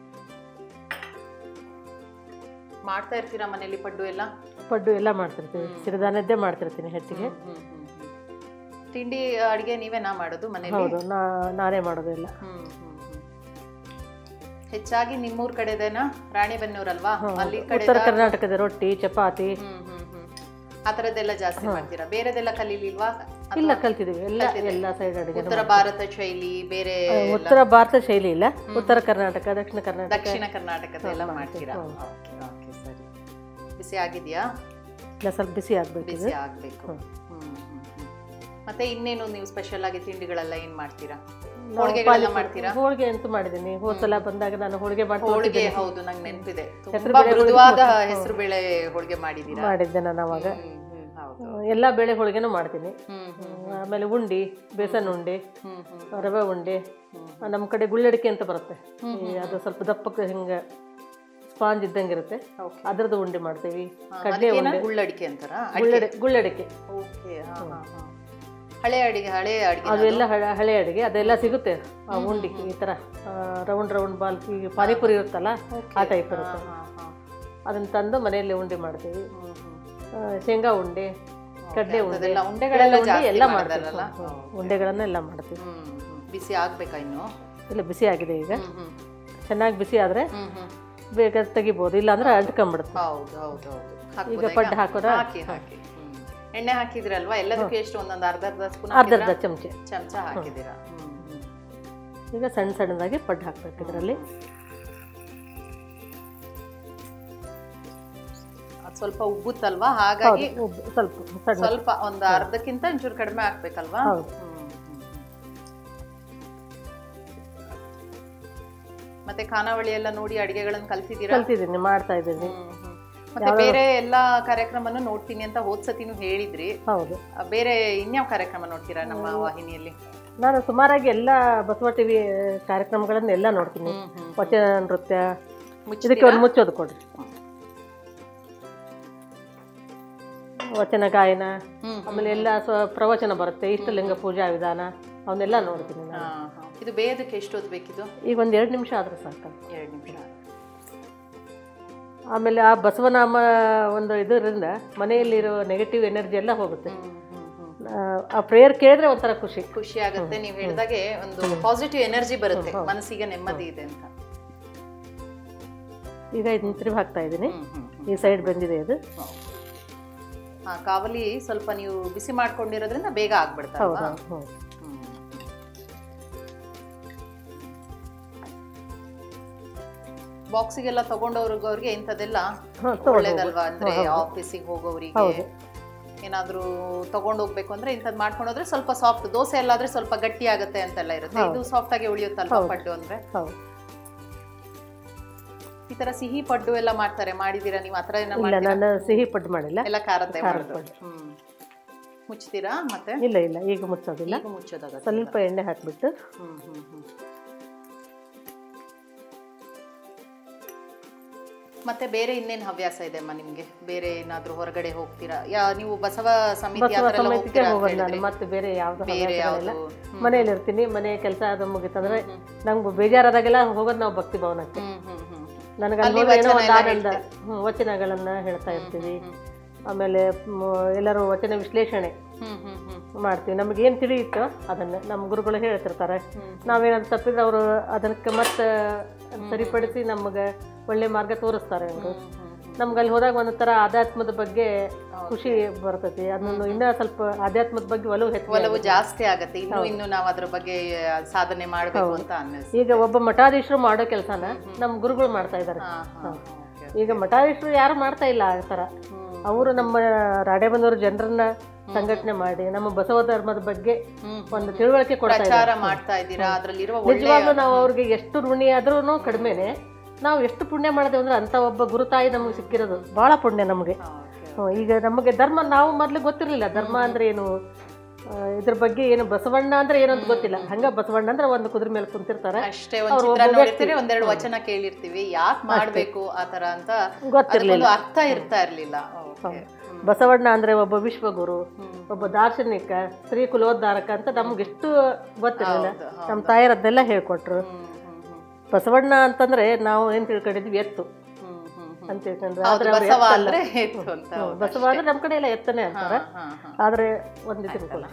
ಮಾಡ್ತಾ ಇರ್ತೀರಾ ಮನೇಲಿ ಪಡ್ಡು ಎಲ್ಲ ಪಡ್ಡು ಎಲ್ಲ ಮಾಡ್ತಿರ್ತೀವಿ ಸಿರಿಧಾನ್ಯದ್ದೇ ಮಾಡ್ತಿರ್ತೀನಿ ಹೆಚ್ಚಿಗೆ ತಿಂಡಿ ಅಡಿಗೆ ನೀವೇನಾ ಮಾಡೋದು ಮನೇಲಿ ಹೌದು ನಾ ನಾನೇ ಮಾಡೋದು ಎಲ್ಲ ಹ್ಮ್, ಹ್ಮ್, ಹ್ಮ್. ಹೆಚ್ಚಾಗಿ ನಿಮ್ಮೂರ್ ಕಡೆದೇನಾ ರಾಣಿಬೆನ್ನೂರಲ್ವಾ ಅಲ್ಲಿ ಕಡೆ ಉತ್ತರ ಕರ್ನಾಟಕದ ರೊಟ್ಟಿ ಚಪಾತಿ ಹ್ಮ್ ಹ್ಮ್ ಹ್ಮ್ ಆ ಥರದ್ದೆಲ್ಲ ಜಾಸ್ತಿ ಮಾಡ್ತೀರಾ ಬೇರೆದೆಲ್ಲ ಕಲೀಲಿಲ್ವಾ ಅಥವಾ ಇಲ್ಲ ಕಲ್ತಿದ್ದೀವಿ ಎಲ್ಲ ಎಲ್ಲ ಸೈಡ್ ಅಡುಗೆ ಉತ್ತರ ಭಾರತ ಶೈಲಿ ಬೇರೆ ಉತ್ತರ ಭಾರತ ಶೈಲಿ ಇಲ್ಲ ಉತ್ತರ ಕರ್ನಾಟಕ ದಕ್ಷಿಣ ಕರ್ನಾಟಕ ದಕ್ಷಿಣ ಕರ್ನಾಟಕದ ಎಲ್ಲ ಮಾಡ್ತೀರಾ ಓಕೆ ಓಕೆ ಸರಿ ಬಿಸಿ ಆಗಿದೆಯಾ ಇಲ್ಲ ಸ್ವಲ್ಪ ಬಿಸಿ ಆಗ್ಬೇಕು ಇದು ಬಿಸಿ ಆಗ್ಬೇಕು ಹ್ಮ್, ಹ್ಮ್, ಹ್ಮ್. ಮತ್ತೆ ಇನ್ನೇನು ನೀವು ಸ್ಪೆಷಲ್ ಆಗಿ ತಿಂಡಿಗಳೆಲ್ಲ ಏನ್ ಮಾಡ್ತೀರಾ ಹೋಳಿಗೆಗಳೆಲ್ಲ ಮಾಡ್ತೀರಾ ಹೋಳಿಗೆ ಅಂತೂ ಮಾಡಿದ್ದೀನಿ ಹೋದ್ ಸಲ ಬಂದಾಗ ನಾನು ಹೋಳಿಗೆ ಮಾಡಿ ಹೋಳಿಗೆ ಹೌದು ನಂಗೆ ನೆನಪಿದೆ ತುಂಬಾ ಮೃದುವಾದ ಹೆಸರು ಬೇಳೆ ಹೋಳಿಗೆ ಮಾಡಿದೀರಾ ಮಾಡಿದ್ದೆ ನಾನು ಅವಾಗ ಹ್ಮ್, ಹ್ಮ್, ಹೌದು ಎಲ್ಲ ಬೇಳೆ ಹೋಳಿಗೆನೂ ಮಾಡ್ತೀನಿ ಹ್ಮ್ ಹ್ಮ್ ಆಮೇಲೆ ಉಂಡಿ ಬೇಸನ್ ಉಂಡಿ ಹ್ಮ್ ಹ್ಮ್ ರವೆ ಉಂಡಿ ನಮ್ಮ ಕಡೆ ಗುಳ್ಳಡಿಕೆ ಅಂತ ಬರುತ್ತೆ ಈ ಅದು ಸ್ವಲ್ಪ ದಪ್ಪಕ್ಕೆ ಹಿಂಗೆ ಸ್ಪಾಂಜ್ ಇದ್ದಂಗೆ ಇರುತ್ತೆ Okay. ಅದ್ರದ್ದು ಉಂಡೆ ಮಾಡ್ತೀವಿ ಕಡಲೆ ಅದಕ್ಕೇನ ಉಂಡೆ ಗುಳ್ಳಡಿಕೆ ಅಂತಾರ ಗುಳ್ಳಡಿ ಗುಳ್ಳಡಿಕೆ ಓಕೆ ಹಳೆ ಅಡಿಗೆ ಹಳೆ ಅಡಿಗೆ ಅವೆಲ್ಲ ಹಳೆ- ಹಳೆ ಅಡುಗೆ ಅದೆಲ್ಲ ಸಿಗುತ್ತೆ ಆ ಉಂಡಿ ಈ ಥರ ರೌಂಡ್ ರೌಂಡ್ ಬಾಲ್ ಈ ಪಾನಿಪುರಿ ಇರುತ್ತಲ್ಲ ಆ ಟೈಪ್ ಇರುತ್ತೆ ಅದನ್ನ ತಂದು ಮನೆಯಲ್ಲಿ ಉಂಡೆ ಮಾಡ್ತೀವಿ ಆ, ಶೇಂಗಾ ಉಂಡೆ ಕಡಲೆ ಉಂಡೆ ಅದೆಲ್ಲ ಉಂಡೆಗಳೆಲ್ಲ ಉಂಡೆ ಜಾಸ್ತಿ ಎಲ್ಲ ಮಾಡ್ತೀವಿ ಮಾಡೋದಲ್ಲ? ಹ್ಮ್, ಹ್ಮ್. ಉಂಡೆಗಳನ್ನೆಲ್ಲ ಮಾಡ್ತೀವಿ ಹ್ಮ್ ಹ್ಮ್. ಬಿಸಿ ಆಗ್ಬೇಕಾ ಇನ್ನು ಇಲ್ಲ ಬಿಸಿ ಆಗಿದೆ ಈಗ ಹ್ಮ್ ಹ್ಮ್ ಚೆನ್ನಾಗಿ ಬಿಸಿ ಆದರೆ ಹ್ಮ್ ಹ್ಮ್ ಬೇಗ ತೆಗಿಬೋದು ಇಲ್ಲಾಂದ್ರೆ ಅಂಟ್ಕೊಂಬಿಡುತ್ತೆ ಹೌದು ಹೌದು ಹೌದು ಈಗ ಹಾಕ್ಬೋದಾ ಪಡ್ಡು ಹಾಕೋರ ಹಾಕಿ ಹಾಕಿ ಹ್ಮ್. ಎಣ್ಣೆ ಹಾಕಿದ್ರಲ್ವಾ ಎಲ್ಲದಕ್ಕೂ ಎಷ್ಟು ಒಂದೊಂದು ಅರ್ಧ ಅರ್ಧ ಸ್ಪೂನ್ ಅರ್ಧ ಅರ್ಧ ಚಮಚೆ ಚಮಚ ಹಾಕಿದ್ದೀರಾ ಹ್ಮ್ ಹ್ಮ್. ಈಗ ಸಣ್ಣ ಸಣ್ಣದಾಗಿ ಪಡ್ಡು ಹಾಕ್ಬೇಕು ಇದರಲ್ಲಿ ಅದ್ ಸ್ವಲ್ಪ ಉಬ್ಬುತ್ತಲ್ವಾ ಹಾಗಾಗಿ ಉಬ್ಬು- ಸ್ವಲ್ಪ ಸಣ್ಣ ಸ್ವಲ್ಪ ಒಂದು ಅರ್ಧಕ್ಕಿಂತ ಒಂಚೂರು ಕಡಿಮೆ ಹಾಕ್ಬೇಕಲ್ವಾ ಹೌದು. ಹ್ಮ್, ಹ್ಮ್, ಹ್ಮ್. ಮತ್ತೆ ಖಾನಾವಳಿ ಎಲ್ಲ ನೋಡಿ ಅಡಿಗೆಗಳನ್ನ ಕಲ್ತಿದ್ದೀರಾ ಕಲ್ತಿದ್ದೀನಿ ಮಾಡ್ತಾ ಇದ್ದೀನಿ ಹ್ಮ್, ಹ್ಮ್. ಮತ್ತೆ ಬೇರೆ ಎಲ್ಲಾ ಕಾರ್ಯಕ್ರಮನ ನೋಡ್ತೀನಿ ಅಂತ ಹೋದ್ ಸತಿನೂ ಹೇಳಿದ್ರಿ ಹೌದು ಆ, ಬೇರೆ ಇನ್ಯಾವ ಕಾರ್ಯಕ್ರಮ ನೋಡ್ತೀರಾ ನಮ್ಮ ವಾಹಿನಿಯಲ್ಲಿ ನಾನು ಸುಮಾರಾಗಿ ಎಲ್ಲ ಬಸವ ಟಿವಿ ಕಾರ್ಯಕ್ರಮಗಳನ್ನ ಎಲ್ಲ ನೋಡ್ತೀನಿ ಹ್ಮ್, ಹ್ಮ್. ವಚನ ನೃತ್ಯ ಮುಚ್ಚಿದ್ದೀರಾ? ಇದಕ್ಕೆ ಒಂದು ಮುಚ್ಚೋದು ಕೊಡ್ರಿ ವಚನ ಗಾಯನ ಹ್ಮ್, ಆಮೇಲೆ ಎಲ್ಲ ಸ್ವ ಪ್ರವಚನ ಬರುತ್ತೆ ಇಷ್ಟಲಿಂಗ ಪೂಜಾ ವಿಧಾನ ಅವನ್ನೆಲ್ಲ ನೋಡ್ತೀನಿ ಹಾ, ನಾನು ಹಾ. ಇದು ಬೇಯೋದಕ್ಕೆ ಎಷ್ಟು ಹೊತ್ತು ಬೇಕಿದು ಈಗ ಒಂದು ಎರಡು ನಿಮಿಷ ಆದ್ರೆ ಸಾಕು ಎರಡು ನಿಮಿಷ ಆಮೇಲೆ ಆ ಬಸವನಾಮ ಒಂದು ಇದರಿಂದ ಮನೆಯಲ್ಲಿರೋ ನೆಗೆಟಿವ್ ಎನರ್ಜಿ ಎಲ್ಲ ಹೋಗುತ್ತೆ ಹ್ಮ್, ಹ್ಮ್, ಹ್ಮ್. ಆ- ಆ ಪ್ರೇಯರ್ ಕೇಳಿದ್ರೆ ಒಂಥರ ಖುಷಿ ಖುಷಿ ಆಗುತ್ತೆ ನೀವು ಹೇಳಿದಾಗೆ ಒಂದು ಪಾಸಿಟಿವ್ ಎನರ್ಜಿ ಬರುತ್ತೆ ಮನಸ್ಸಿಗೆ ನೆಮ್ಮದಿ ಇದೆ ಅಂತ ಈಗ ಇದನ್ನ ತಿರುಗಿ ಹಾಕ್ತಾ ಇದ್ದೀನಿ ಹ್ಮ್, ಹ್ಮ್, ಹ್ಮ್. ಈ ಸೈಡ್ ಬಂದಿದೆ ಇದು ಹಾ ಕಾವಲಿ ಸ್ವಲ್ಪ ನೀವು ಬಿಸಿ ಮಾಡ್ಕೊಂಡಿರೋದ್ರಿಂದ ಬೇಗ ಆಗ್ಬಿಡ್ತಲ್ವಾ ಹೌದು ಹ್ಞೂ ಹ್ಮ್. ಬಾಕ್ಸಿಗೆಲ್ಲ ತಗೊಂಡವ್ರಿಗೆ ಅವ್ರಿಗೆ ಇಂಥದ್ದೆಲ್ಲ ಹಾಂ ತಗೊಳ್ಳಿ ಒಳ್ಳೇದಲ್ವಾ ಅಂದ್ರೆ ಆಫೀಸಿಗೆ ಹೋಗೋರಿಗೆ ಹೌದು. ಏನಾದ್ರೂ ತಗೊಂಡ್ ಹೋಗ್ಬೇಕು ಅಂದ್ರೆ ಇಂಥದ್ದು ಮಾಡ್ಕೊಂಡು ಹೋದ್ರೆ ಸ್ವಲ್ಪ ಸಾಫ್ಟ್ ದೋಸೆ ಎಲ್ಲಾದ್ರೆ ಸ್ವಲ್ಪ ಗಟ್ಟಿ ಆಗುತ್ತೆ ಅಂತೆಲ್ಲ ಇರುತ್ತೆ ಇದು ಸಾಫ್ಟ್ ಆಗಿ ಉಳಿಯುತ್ತಲ್ವಾ ಪಡ್ಡು ಅಂದ್ರೆ ಹೌದು ಈ ತರ ಸಿಹಿ ಪಡ್ಡು ಎಲ್ಲ ಮಾಡ್ತಾರೆ ಮಾಡಿದೀರಾ ನೀವು ಆ ಥರ ಏನೋ ಇಲ್ಲ ಮಾಡ್ತೀರಾ? ನಾನು ಸಿಹಿ ಪಡ್ಡು ಮಾಡಿಲ್ಲ ಎಲ್ಲ ಖಾರದ್ದೇ ಖಾರದ ಮಾಡೋದು ಹ್ಮ್ ಮುಚ್ತೀರಾ ಮತ್ತೆ ಇಲ್ಲ ಇಲ್ಲ ಈಗ ಮುಚ್ಚೋದಿಲ್ಲ ಈಗ ಮುಚ್ಚೋದಾಗತ್ತೆ ಸ್ವಲ್ಪ ಎಣ್ಣೆ ಹಾಕ್ಬಿಟ್ಟು ಹ್ಮ್ ಹ್ಮ್ ಹ್ಮ್ ಮತ್ತೆ ಬೇರೆ ಇನ್ನೇನ್ ಹವ್ಯಾಸ ಇದೆ ಅಮ್ಮ ನಿಮ್ಗೆ ಬೇರೆ ಏನಾದ್ರೂ ಹೊರಗಡೆ ಹೋಗ್ತೀರಾ ಯಾ ನೀವು ಬಸವ ಸಮಿತಿ ಬಸವ ಆ ಥರ ಎಲ್ಲ ಸಮಿತಿಗೆ ಹೋಗ್ತೀರಾ ಅಂತ ಹೋಗೋದು ನಾನು ಹೇಳಿದ್ರಿ. ಮತ್ತೆ ಬೇರೆ ಯಾವ್ದು ಬೇರೆ ಹವ್ಯಾಸಗಳಿಲ್ಲ ಯಾವ್ದು ಮನೇಲಿ ಇರ್ತೀನಿ ಮನೆ ಕೆಲಸ ಅದು ಮುಗಿತಂದ್ರೆ ನಂಗೆ ಬೇಜಾರಾದಾಗೆಲ್ಲ ಹೋಗೋದು ನಾವು ಭಕ್ತಿ ಭವನಕ್ಕೆ ಹ್ಮ್ ಹ್ಮ್ ಹ್ಮ್ ನನಗೆ ಅಲ್ಲಿ ಅಲ್ಲಿ ಏನೋ ವಚನ ಒಂದು ಎಲ್ಲ ಆನಂದ ಹ್ಮ್, ವಚನಗಳನ್ನ ಹೇಳ್ತಾ ಇರ್ತೀವಿ ಆಮೇಲೆ ಮ್, ಎಲ್ಲರೂ ವಚನ ವಿಶ್ಲೇಷಣೆ ಹ್ಮ್ ಹ್ಮ್ ಹ್ಮ್ ಮಾಡ್ತೀವಿ ನಮ್ಗೆ ಏನು ತಿಳಿಯುತ್ತೋ ಅದನ್ನ ನಮ್ಮ ಗುರುಗಳು ಹೇಳ್ತಿರ್ತಾರೆ ನಾವೇನಾದ್ರು ತಪ್ಪಿದ್ರೆ ಅವರು ಅದಕ್ಕೆ ಮತ್ತೆ ಸರಿಪಡಿಸಿ ನಮಗೆ ಒಳ್ಳೆ ಮಾರ್ಗ ತೋರಿಸ್ತಾರೆ ಅವರು ನಮ್ಗೆ ಅಲ್ಲಿ ಹೋದಾಗ ಒಂದು ಥರ ಆಧ್ಯಾತ್ಮದ ಬಗ್ಗೆ ಖುಷಿ ಬರ್ತೈತಿ ಅದನ್ನು ಇನ್ನೂ ಸ್ವಲ್ಪ ಆಧ್ಯಾತ್ಮದ ಬಗ್ಗೆ ಒಲವು ಹೆಚ್ಚು ಒಲವು ಜಾಸ್ತಿ ಆಗತ್ತೆ ಇನ್ನು ಇನ್ನು ನಾವು ಅದ್ರ ಬಗ್ಗೆ ಆ, ಸಾಧನೆ ಮಾಡ್ಬೇಕು ಅಂತ ಅನ್ನಿಸ್ತು ಈಗ ಒಬ್ಬ ಮಠಾಧೀಶರು ಮಾಡೋ ಕೆಲಸನ ನಮ್ಮ ಗುರುಗಳು ಮಾಡ್ತಾ ಇದ್ದಾರೆ ಹಾ, ಹಾ, okay. ಈಗ ಮಠಾಧೀಶರು ಯಾರು ಮಾಡ್ತಾ ಇಲ್ಲ ಆ ಥರ ಅವರು ನಮ್ಮ ರಾಡೇಬಂದೂರು ಜನರನ್ನ ಸಂಘಟನೆ ಮಾಡಿ ನಮ್ಮ ಬಸವ ಧರ್ಮದ ಬಗ್ಗೆ ಒಂದು ತಿಳುವಳಿಕೆ ಕೊಡ್ತಾ ಇದ್ದಾರೆ ಪ್ರಚಾರ ಮಾಡ್ತಾ ಇದ್ದೀರಾ ಅದ್ರಲ್ಲಿರುವ ಒಳ್ಳೆ ನಿಜವಾಗ್ಲೂ ನಾವು ಅವ್ರಿಗೆ ಎಷ್ಟು ಋಣಿ ಆದ್ರೂ ಕಡಿಮೆನೆ ನಾವು ಎಷ್ಟು ಪುಣ್ಯ ಮಾಡಿದೆವು ಅಂದ್ರೆ ಅಂತ ಒಬ್ಬ ಗುರುತಾಯಿ ನಮಗೆ ಸಿಕ್ಕಿರೋದು ಬಹಳ ಪುಣ್ಯ ನಮಗೆ ಹ್ಮ್, ಈಗ ನಮಗೆ ಧರ್ಮ ನಾವು ಮೊದ್ಲು ಗೊತ್ತಿರಲಿಲ್ಲ ಧರ್ಮ ಅಂದ್ರೆ ಏನು ಆ, ಇದ್ರ ಬಗ್ಗೆ ಏನು ಬಸವಣ್ಣ ಅಂದ್ರೆ ಏನು ಅಂತ ಗೊತ್ತಿಲ್ಲ ಹಂಗ ಬಸವಣ್ಣ ಅಂದ್ರೆ ಒಂದು ಕುದುರೆ ಮೇಲೆ ಕುಂತಿರ್ತಾರೆ ಅಷ್ಟೇ ಒಂದ್ ಚಿತ್ರ ನೋಡಿರ್ತೀರಿ ಒಂದೆರಡು ವಚನ ಕೇಳಿರ್ತೀವಿ ಯಾಕೆ ಮಾಡ್ಬೇಕು ಆ ತರ ಅಂತ ಗೊತ್ತಿರ್ಲಿಲ್ಲ ಅದಕ್ಕೊಂದು ಅರ್ಥ ಇರ್ತಾ ಇರ್ಲಿಲ್ಲ Okay. ಬಸವಣ್ಣ ಅಂದ್ರೆ ಒಬ್ಬ ವಿಶ್ವಗುರು ಒಬ್ಬ ದಾರ್ಶನಿಕ ಸ್ತ್ರೀ ಕುಲೋದ್ಧಾರಕ ಅಂತ ನಮ್ಗೆ ಎಷ್ಟು ಗೊತ್ತಿರಲಿಲ್ಲ ಹೌದು, ಹೌದು. ನಮ್ಮ ತಾಯರದ್ದೆಲ್ಲ ಹೇಳ್ಕೊಟ್ರು ಹ್ಮ್, ಹ್ಮ್, ಹ್ಮ್. ಬಸವಣ್ಣ ಅಂತಂದ್ರೆ ನಾವು ಏನ್ ತಿಳ್ಕೊಂಡಿದ್ವಿ ಎತ್ತು ಹ್ಮ್, ಹ್ಮ್, ಹ್ಮ್. ಅಂತ ತಿಳ್ಕೊಂಡ್ರೆ ಹೌದು, ಆದ್ರೆ ಅವ್ರು ಬಸವ ಎತ್ತಲ್ಲ. ಅಂದ್ರೆ ಎತ್ತು ಅಂತ ಹ್ಮ್, ಹೌದು. ಬಸವ ಅಂದ್ರೆ ನಮ್ಮ ಕಡೆ ಎಲ್ಲ ಎತ್ತನೆ ಅಂತಾರೆ ಹಾ, ಹಾ. ಆದ್ರೆ ಒಂದು ತಿಳ್ಕೊಳ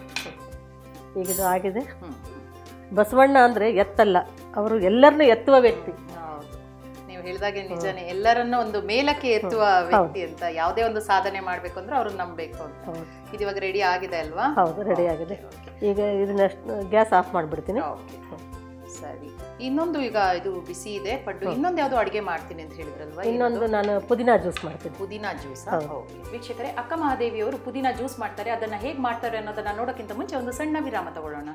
ಈಗ ಇದು ಆಗಿದೆ ಹ್ಮ್. ಬಸವಣ್ಣ ಅಂದ್ರೆ ಎತ್ತಲ್ಲ ಅವರು ಎಲ್ಲರನ್ನೂ ಎತ್ತುವ ವ್ಯಕ್ತಿ ಹೌದು. ನೀವು ಹೇಳಿದಾಗೆ ನಿಜನೇ ಎಲ್ಲರನ್ನ ಒಂದು ಮೇಲಕ್ಕೆ ಎತ್ತುವ ವ್ಯಕ್ತಿ ಅಂತ ಯಾವುದೇ ಒಂದು ಸಾಧನೆ ಮಾಡ್ಬೇಕು ಅಂದ್ರೆ ಅವ್ರನ್ನ ನಂಬಬೇಕು ಅಂತ ಹೌದು. ಇದು ಇವಾಗ ರೆಡಿ ಆಗಿದೆ ಅಲ್ವಾ ಹೌದು ರೆಡಿ ಆಗಿದೆ ಈಗ ಇದನ್ನ ಗ್ಯಾಸ್ ಆಫ್ ಮಾಡಿಬಿಡ್ತೀನಿ ಓಕೆ ಸರಿ ಇನ್ನೊಂದು ಈಗ ಇದು ಬಿಸಿ ಇದೆ ಪಡ್ಡು ಇನ್ನೊಂದು ಯಾವ್ದು ಅಡಿಗೆ ಮಾಡ್ತೀನಿ ಅಂತ ಹೇಳಿದ್ರಲ್ವಾ ಇನ್ನೊಂದು ನಾನು ಪುದೀನಾ ಜ್ಯೂಸ್ ಮಾಡ್ತೀನಿ ಪುದೀನಾ ಜ್ಯೂಸ್ ವೀಕ್ಷಕರೇ ಅಕ್ಕ ಮಹಾದೇವಿಯವರು ಪುದೀನಾ ಜ್ಯೂಸ್ ಮಾಡ್ತಾರೆ ಅದನ್ನ ಹೇಗೆ ಮಾಡ್ತಾರೆ ಅನ್ನೋದನ್ನ ನೋಡೋಕ್ಕಿಂತ ಮುಂಚೆ ಒಂದು ಸಣ್ಣ ವಿರಾಮ ತಗೊಳ್ಳೋಣ